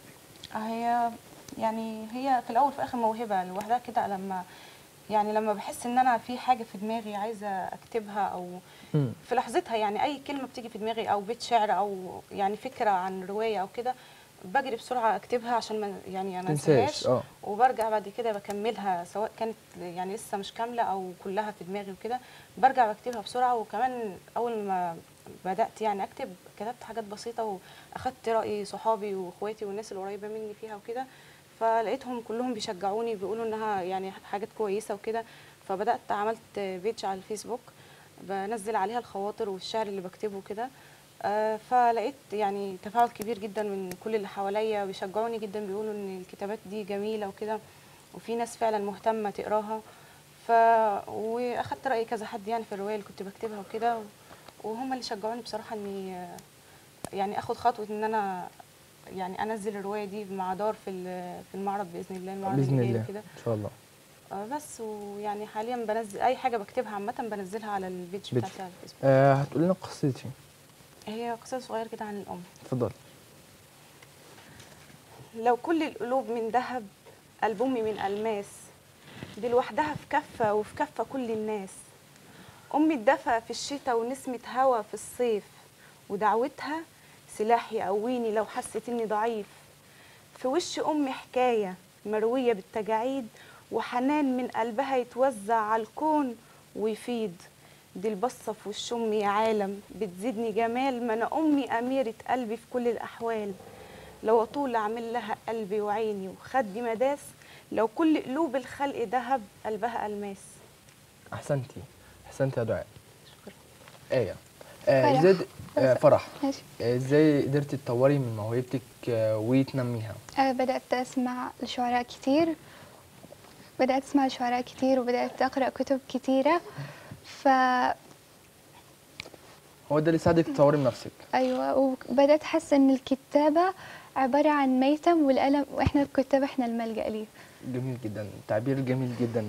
[SPEAKER 5] هي يعني هي في الاول في الاخر موهبه لوحدها كده لما يعني لما بحس ان انا في حاجه في دماغي عايزه اكتبها او
[SPEAKER 1] مم.
[SPEAKER 5] في لحظتها يعني اي كلمه بتيجي في دماغي او بيت شعر او يعني فكره عن روايه او كده بجري بسرعه اكتبها عشان ما يعني ما
[SPEAKER 1] تنساش
[SPEAKER 5] انساهاش
[SPEAKER 1] اه
[SPEAKER 5] وبرجع بعد كده بكملها سواء كانت يعني لسه مش كامله او كلها في دماغي وكده برجع بكتبها بسرعه وكمان اول ما بدات يعني اكتب كتبت حاجات بسيطه واخدت راي صحابي واخواتي والناس القريبه مني فيها وكده فلقيتهم كلهم بيشجعوني بيقولوا انها يعني حاجات كويسه وكده فبدات عملت بيج على الفيسبوك بنزل عليها الخواطر والشعر اللي بكتبه كده آه، فلقيت يعني تفاعل كبير جدا من كل اللي حواليا بيشجعوني جدا بيقولوا ان الكتابات دي جميله وكده وفي ناس فعلا مهتمه تقراها ف واخدت راي كذا حد يعني في الروايه اللي كنت بكتبها وكده وهم اللي شجعوني بصراحه اني آه، يعني اخد خطوه ان انا يعني انزل الروايه دي مع دار في ال- في المعرض باذن الله المعرض
[SPEAKER 1] باذن
[SPEAKER 5] اللي جاي
[SPEAKER 1] الله
[SPEAKER 5] كده
[SPEAKER 1] ان شاء الله
[SPEAKER 5] آه، بس ويعني حاليا بنزل اي حاجه بكتبها عامه بنزلها على البيج
[SPEAKER 1] بيج.
[SPEAKER 5] بتاعتي على الفيسبوك
[SPEAKER 1] آه هتقولي لنا قصتي
[SPEAKER 5] هي قصه صغيره كده عن الام
[SPEAKER 1] اتفضلي
[SPEAKER 5] لو كل القلوب من ذهب قلب امي من الماس دي لوحدها في كفه وفي كفه كل الناس امي اتدفى في الشتاء ونسمه هوا في الصيف ودعوتها سلاح يقويني لو حست اني ضعيف في وش امي حكايه مرويه بالتجاعيد وحنان من قلبها يتوزع على الكون ويفيض دي البصه في وش امي يا عالم بتزيدني جمال ما انا امي اميره قلبي في كل الاحوال لو اطول اعمل لها قلبي وعيني وخدي مداس لو كل قلوب الخلق ذهب قلبها الماس
[SPEAKER 1] احسنتي احسنتي يا دعاء
[SPEAKER 5] شكرا
[SPEAKER 1] ايه آه
[SPEAKER 4] فرح.
[SPEAKER 1] ازاي د- آه فرح
[SPEAKER 4] ماشي
[SPEAKER 1] آه، ازاي قدرتي تطوري من موهبتك آه وتنميها
[SPEAKER 4] أه بدأت أسمع لشعراء كتير بدأت أسمع لشعراء كتير وبدأت أقرأ كتب كتيرة ف
[SPEAKER 1] هو ده اللي ساعدك تطوري من نفسك
[SPEAKER 4] أيوة وبدأت أحس إن الكتابة عبارة عن ميتم والقلم وإحنا الكتاب إحنا الملجأ ليه
[SPEAKER 1] جميل جدا تعبير جميل جدا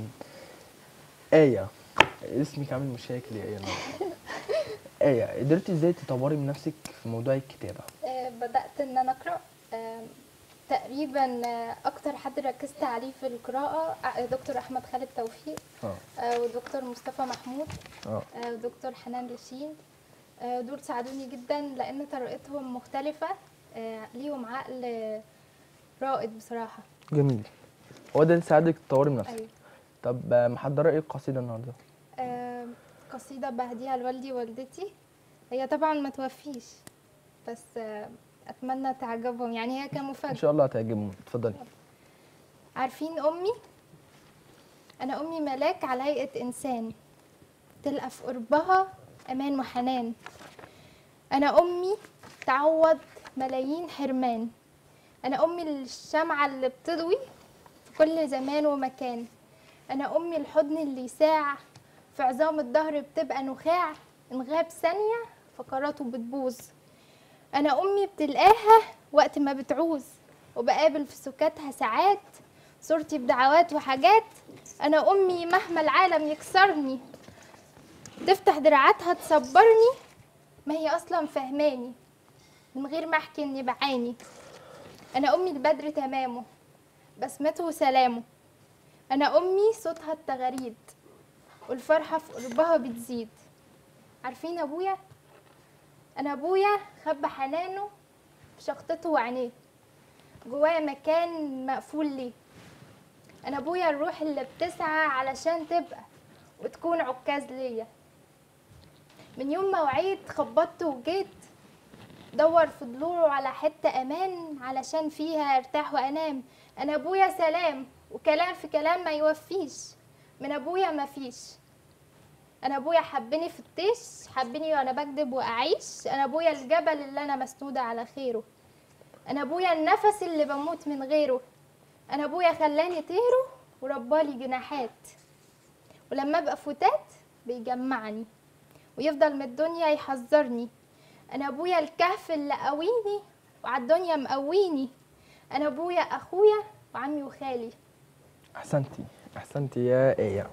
[SPEAKER 1] آية اسمك عامل مشاكل يا آية النهاردة. آية قدرتي ازاي تطوري من نفسك في موضوع الكتابة
[SPEAKER 6] آه، بدأت إن أنا أقرأ آم، تقريبا آه، أكتر حد ركزت عليه في القراءة آه، دكتور أحمد خالد توفيق
[SPEAKER 1] اه
[SPEAKER 6] آه، ودكتور مصطفى محمود
[SPEAKER 1] اه
[SPEAKER 6] آه، ودكتور حنان لاشين آه، دول ساعدوني جدا لأن طريقتهم مختلفة آه، ليهم عقل آه، رائد بصراحة
[SPEAKER 1] جميل هو ده اللي ساعدك تطوري من نفسك
[SPEAKER 6] أيوة.
[SPEAKER 1] طب آه، محضرة ايه القصيدة النهاردة؟
[SPEAKER 6] آه، قصيدة بهديها لوالدي ووالدتي هي طبعا ما توفيش بس آه، أتمنى تعجبهم يعني هي
[SPEAKER 1] ان
[SPEAKER 6] كمفاجأة
[SPEAKER 1] شاء الله هتعجبهم اتفضلي
[SPEAKER 6] عارفين أمي؟ أنا أمي ملاك على هيئة إنسان تلقى في قربها أمان وحنان أنا أمي تعوض ملايين حرمان أنا أمي الشمعة اللي بتضوي في كل زمان ومكان أنا أمي الحضن اللي يساع في عظام الظهر بتبقى نخاع إن غاب ثانية فقراته بتبوظ أنا أمي بتلقاها وقت ما بتعوز وبقابل في سكاتها ساعات صورتي بدعوات وحاجات أنا أمي مهما العالم يكسرني تفتح دراعاتها تصبرني ما هي أصلا فهماني من غير ما أحكي إني بعاني أنا أمي البدر تمامه بسمته وسلامه أنا أمي صوتها التغاريد والفرحة في قربها بتزيد عارفين أبويا؟ أنا أبويا خبى حنانه في شخطته وعينيه جوايا مكان مقفول ليه انا ابويا الروح اللي بتسعى علشان تبقى وتكون عكاز ليا من يوم ما وعيت خبطت وجيت دور في ضلوعه على حتة امان علشان فيها ارتاح وانام انا ابويا سلام وكلام في كلام ما يوفيش من ابويا مفيش انا ابويا حبني في الطيش حبني وانا بكذب واعيش انا ابويا الجبل اللي انا مسنودة على خيره انا ابويا النفس اللي بموت من غيره انا ابويا خلاني طيره وربالي جناحات ولما ابقى فتات بيجمعني ويفضل من الدنيا يحذرني انا ابويا الكهف اللي قويني وعالدنيا مقويني انا ابويا اخويا وعمي وخالي
[SPEAKER 1] احسنتي احسنتي يا آية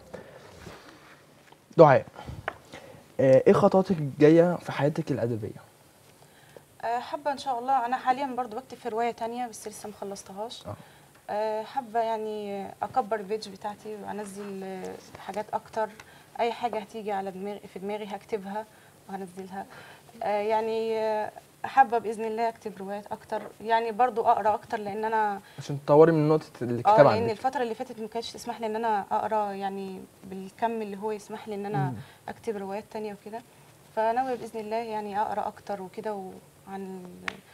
[SPEAKER 1] دعاء آه، ايه خطواتك الجاية في حياتك الأدبية؟
[SPEAKER 5] آه، حابه ان شاء الله انا حاليا برضو بكتب في روايه تانية بس لسه مخلصتهاش
[SPEAKER 1] آه.
[SPEAKER 5] آه، حابه يعني اكبر البيج بتاعتي وانزل آه، حاجات اكتر اي حاجه هتيجي على دماغي في دماغي هكتبها وهنزلها آه، يعني آه، حابه باذن الله اكتب روايات اكتر يعني برضو اقرا اكتر لان انا
[SPEAKER 1] عشان تطوري من نقطة
[SPEAKER 5] اه
[SPEAKER 1] الكتاب
[SPEAKER 5] لان
[SPEAKER 1] عندك
[SPEAKER 5] الفتره اللي فاتت ما كانتش تسمح لي ان انا اقرا يعني بالكم اللي هو يسمح لي ان انا
[SPEAKER 1] مم.
[SPEAKER 5] اكتب روايات تانية وكده فناويه باذن الله يعني اقرا اكتر وكده وعن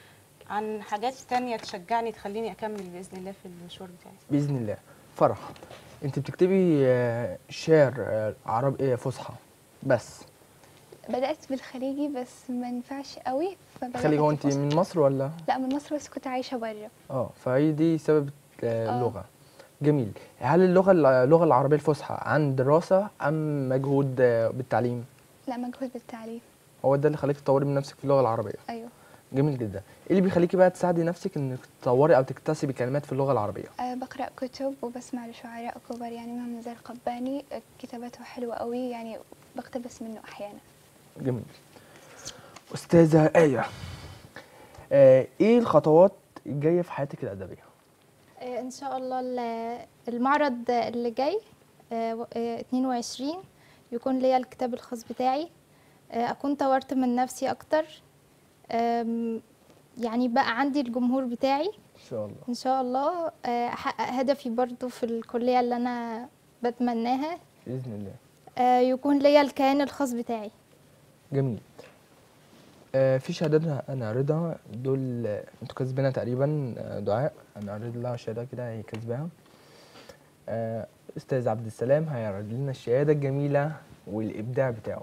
[SPEAKER 5] عن حاجات تانية تشجعني تخليني اكمل باذن الله في المشوار بتاعي
[SPEAKER 1] باذن الله فرح انت بتكتبي آه، شعر آه، عربي فصحى بس
[SPEAKER 4] بدات بالخليجي بس ما نفعش قوي فبدات
[SPEAKER 1] خلي هو انت
[SPEAKER 4] الفصحى.
[SPEAKER 1] من مصر ولا
[SPEAKER 4] لا من مصر بس كنت عايشه بره
[SPEAKER 1] اه فهي دي سبب آه،
[SPEAKER 4] آه.
[SPEAKER 1] اللغه جميل هل اللغه اللغه العربيه الفصحى عن دراسه ام مجهود آه، بالتعليم
[SPEAKER 4] لا مجهود بالتعليم
[SPEAKER 1] هو ده اللي خليك تطوري من نفسك في اللغه العربيه
[SPEAKER 4] ايوه
[SPEAKER 1] جميل جدا ايه اللي بيخليكي بقى تساعدي نفسك انك تطوري او تكتسبي كلمات في اللغه العربيه
[SPEAKER 4] أه بقرا كتب وبسمع لشعراء كبار يعني منهم نزار قباني آه، كتاباته حلوه قوي يعني بقتبس منه احيانا
[SPEAKER 1] جميل استاذه ايه آه، ايه الخطوات الجايه في حياتك الادبيه
[SPEAKER 6] آه، ان شاء الله ال- المعرض اللي جاي آه، و- آه، 22 يكون ليا الكتاب الخاص بتاعي آه، اكون طورت من نفسي اكتر آم، يعني بقى عندي الجمهور بتاعي
[SPEAKER 1] ان شاء الله
[SPEAKER 6] ان شاء الله آه، احقق هدفي برضو في الكلية اللي انا بتمناها
[SPEAKER 1] باذن الله
[SPEAKER 6] آه، يكون ليا الكيان الخاص بتاعي
[SPEAKER 1] جميل آه في شهادات انا عارضها دول آه، انتوا كاتبينها تقريبا آه، دعاء انا عارض لها شهاده كده هي كاتباها آه استاذ عبد السلام هيعرض لنا الشهاده الجميله والابداع بتاعه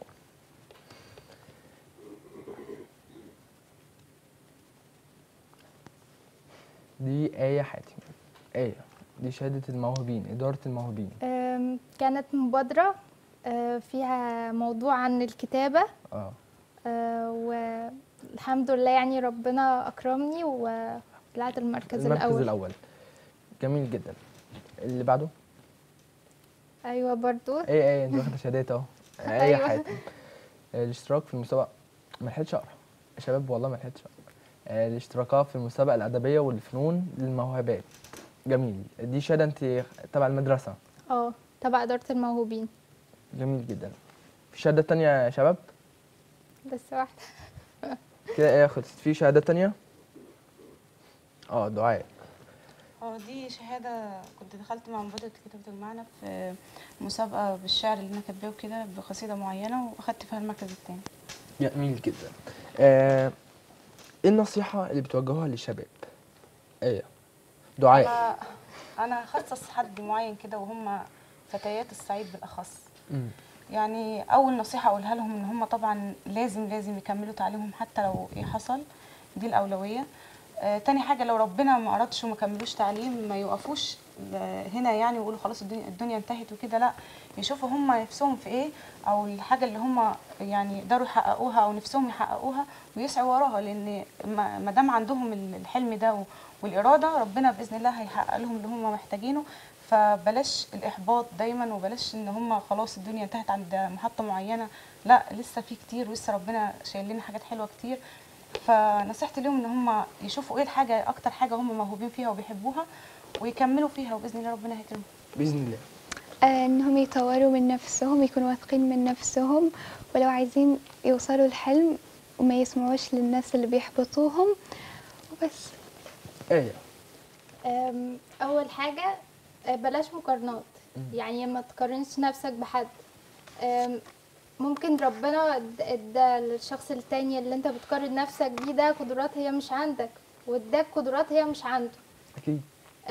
[SPEAKER 1] دي آية حاتم آية دي شهادة الموهوبين إدارة الموهوبين
[SPEAKER 6] آم، كانت مبادرة آه، فيها موضوع عن الكتابة
[SPEAKER 1] اه
[SPEAKER 6] آه، والحمد لله يعني ربنا أكرمني وطلعت المركز,
[SPEAKER 1] المركز
[SPEAKER 6] الأول
[SPEAKER 1] الأول جميل جدا اللي بعده
[SPEAKER 6] أيوة برضو
[SPEAKER 1] ايه ايه انت واخده شهادات اهو ايه
[SPEAKER 6] أيوة.
[SPEAKER 1] حاتم آه، الاشتراك في المسابقه ما لحقتش اقرا يا شباب والله ما لحقتش اقرا آه، الاشتراكات في المسابقه الادبيه والفنون للموهبات جميل دي شهاده انت تبع المدرسه
[SPEAKER 6] اه تبع إدارة الموهوبين
[SPEAKER 1] جميل جدا في شهاده تانية يا شباب
[SPEAKER 6] بس واحدة
[SPEAKER 1] كده ايه خلصت في شهاده تانية اه دعاء
[SPEAKER 5] اه دي شهادة كنت دخلت مع مبادرة كتابة المعنى في مسابقة بالشعر اللي أنا كاتباه كده بقصيدة معينة وأخدت فيها المركز التاني
[SPEAKER 1] جميل جدا آه، ايه النصيحه اللي بتوجهوها للشباب ايه دعاء
[SPEAKER 5] أنا أنا هخصص حد معين كده وهم فتيات الصعيد بالأخص
[SPEAKER 1] مم.
[SPEAKER 5] يعني أول نصيحة أقولها لهم إن هم طبعا لازم لازم يكملوا تعليمهم حتى لو إيه حصل دي الأولوية آه تاني حاجة لو ربنا ما أردش وما كملوش تعليم ما يوقفوش آه، هنا يعني ويقولوا خلاص الدنيا, الدنيا انتهت وكده لا يشوفوا هم نفسهم في ايه او الحاجة اللي هم يعني يقدروا يحققوها او نفسهم يحققوها ويسعوا وراها لان ما ما دام عندهم الحلم ده و- والإرادة ربنا بإذن الله هيحقق لهم اللي هم محتاجينه فبلاش الإحباط دايما وبلاش إن هم خلاص الدنيا انتهت عند محطة معينة لا لسه في كتير ولسه ربنا شايل لنا حاجات حلوة كتير فنصيحتي لهم ان هم يشوفوا ايه الحاجه اكتر حاجه هم موهوبين فيها وبيحبوها ويكملوا فيها وباذن الله ربنا هيكرمهم
[SPEAKER 1] باذن الله
[SPEAKER 4] آه، انهم يطوروا من نفسهم يكونوا واثقين من نفسهم ولو عايزين يوصلوا الحلم وما يسمعوش للناس اللي بيحبطوهم وبس
[SPEAKER 1] ايه
[SPEAKER 6] أم، اول حاجه أه، بلاش مقارنات يعني ما تقارنش نفسك بحد أم، ممكن ربنا اد- ادى للشخص التاني اللي انت بتقارن نفسك بيه ده قدرات هي مش عندك واداك قدرات هي مش عنده
[SPEAKER 1] اكيد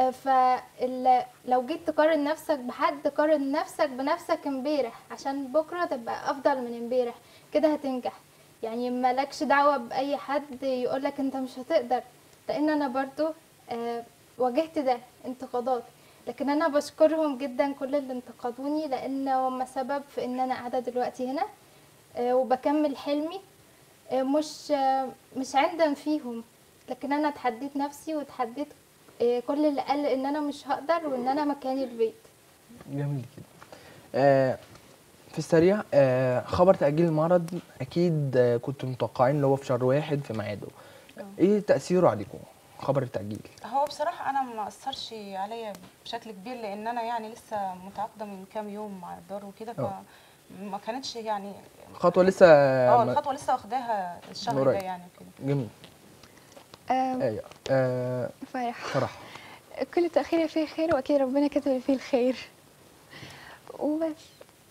[SPEAKER 6] فلو جيت تقارن نفسك بحد قارن نفسك بنفسك امبارح عشان بكره تبقى افضل من امبارح كده هتنجح يعني مالكش دعوه باي حد يقولك انت مش هتقدر لان انا برضو آه، واجهت ده انتقادات لكن انا بشكرهم جدا كل اللي انتقدوني لان هم سبب في ان انا قاعده دلوقتي هنا آه، وبكمل حلمي آه، مش آه، مش عندم فيهم لكن انا تحديت نفسي وتحديت آه، كل اللي قال ان انا مش هقدر وان انا مكاني البيت
[SPEAKER 1] جميل جدا آه في السريع آه خبر تأجيل المعرض أكيد آه كنتوا متوقعين اللي هو في شهر واحد في ميعاده إيه تأثيره عليكم خبر التأجيل
[SPEAKER 5] هو بصراحه انا ما اثرش عليا بشكل كبير لان انا يعني لسه متعاقده من كام يوم مع الدار وكده
[SPEAKER 1] اه.
[SPEAKER 5] فما كانتش يعني
[SPEAKER 1] خطوة لسه
[SPEAKER 5] اه
[SPEAKER 1] ما-
[SPEAKER 5] الخطوه لسه واخداها الشهر ده
[SPEAKER 1] قريب.
[SPEAKER 5] يعني كده
[SPEAKER 1] جميل
[SPEAKER 4] آه،
[SPEAKER 1] أيوة آه
[SPEAKER 4] فرح
[SPEAKER 1] فرح
[SPEAKER 4] كل تأخير فيه خير وأكيد ربنا كتب لي فيه الخير وبس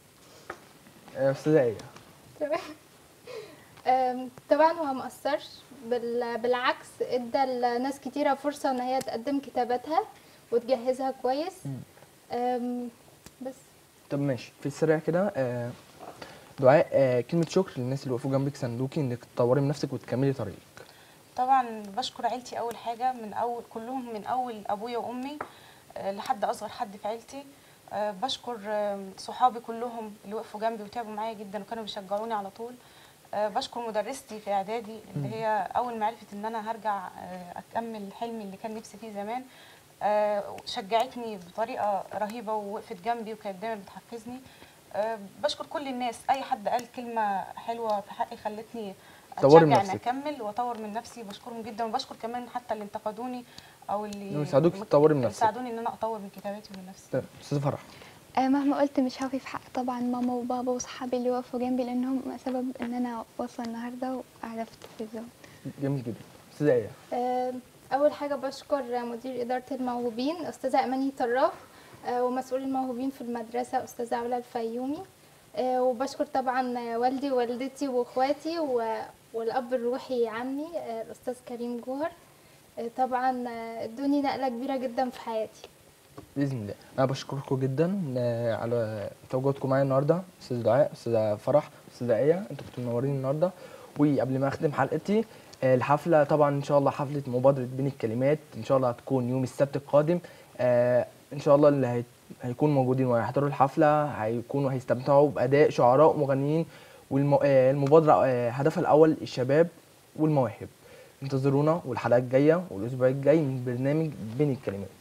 [SPEAKER 1] آه، أستاذة إيه
[SPEAKER 6] تمام أم، طبعا هو مأثرش بال- بالعكس ادى لناس كتيرة فرصة ان هي تقدم كتاباتها وتجهزها كويس أم، بس
[SPEAKER 1] طب ماشي في السريع كده آه دعاء آه كلمه شكر للناس اللي وقفوا جنبك ساندوكي انك تطوري من نفسك وتكملي طريقك
[SPEAKER 5] طبعا بشكر عيلتي اول حاجه من اول كلهم من اول ابويا وامي آه، لحد اصغر حد في عيلتي آه، بشكر آه، صحابي كلهم اللي وقفوا جنبي وتعبوا معايا جدا وكانوا بيشجعوني على طول آه، بشكر مدرستي في اعدادي اللي هي اول ما عرفت ان انا هرجع آه، اكمل حلمي اللي كان نفسي فيه زمان آه، شجعتني بطريقه رهيبه ووقفت جنبي وكانت دايما بتحفزني آه، بشكر كل الناس اي حد قال كلمه حلوه في حقي خلتني
[SPEAKER 1] طوري من
[SPEAKER 5] اتشجع ان
[SPEAKER 1] نفسك.
[SPEAKER 5] اكمل واطور من نفسي بشكرهم جدا وبشكر كمان حتى اللي انتقدوني او اللي
[SPEAKER 1] إنهم يساعدوك تطوري من
[SPEAKER 5] اللي
[SPEAKER 1] نفسك.
[SPEAKER 5] ساعدوني ان انا اطور من كتاباتي ومن نفسي
[SPEAKER 1] طب استاذ فرح
[SPEAKER 4] آه، مهما قلت مش هوفي في حق طبعا ماما وبابا وصحابي اللي وقفوا جنبي لانهم سبب ان انا واصله النهارده وقاعده في التلفزيون
[SPEAKER 1] جميل جدا استاذه ايه
[SPEAKER 6] أم، اول حاجة بشكر مدير ادارة الموهوبين استاذة اماني طراف أه، ومسؤول الموهوبين في المدرسة استاذة علا الفيومي أه، وبشكر طبعا والدي ووالدتي واخواتي و- والاب الروحي عمي أه، الاستاذ كريم جوهر أه، طبعا أه، ادوني نقلة كبيرة جدا في حياتي
[SPEAKER 1] باذن الله انا بشكركم جدا آه، على تواجدكم معايا النهارده استاذ دعاء استاذه فرح استاذه ايه انتوا كنتوا منورين النهارده وقبل ما اختم حلقتي آه، الحفله طبعا ان شاء الله حفله مبادره بين الكلمات ان شاء الله هتكون يوم السبت القادم آه، ان شاء الله اللي هي- هيكونوا موجودين وهيحضروا الحفله هيكونوا هيستمتعوا باداء شعراء ومغنيين والمبادره هدفها الاول الشباب والمواهب انتظرونا والحلقه الجايه والاسبوع الجاي من برنامج بين الكلمات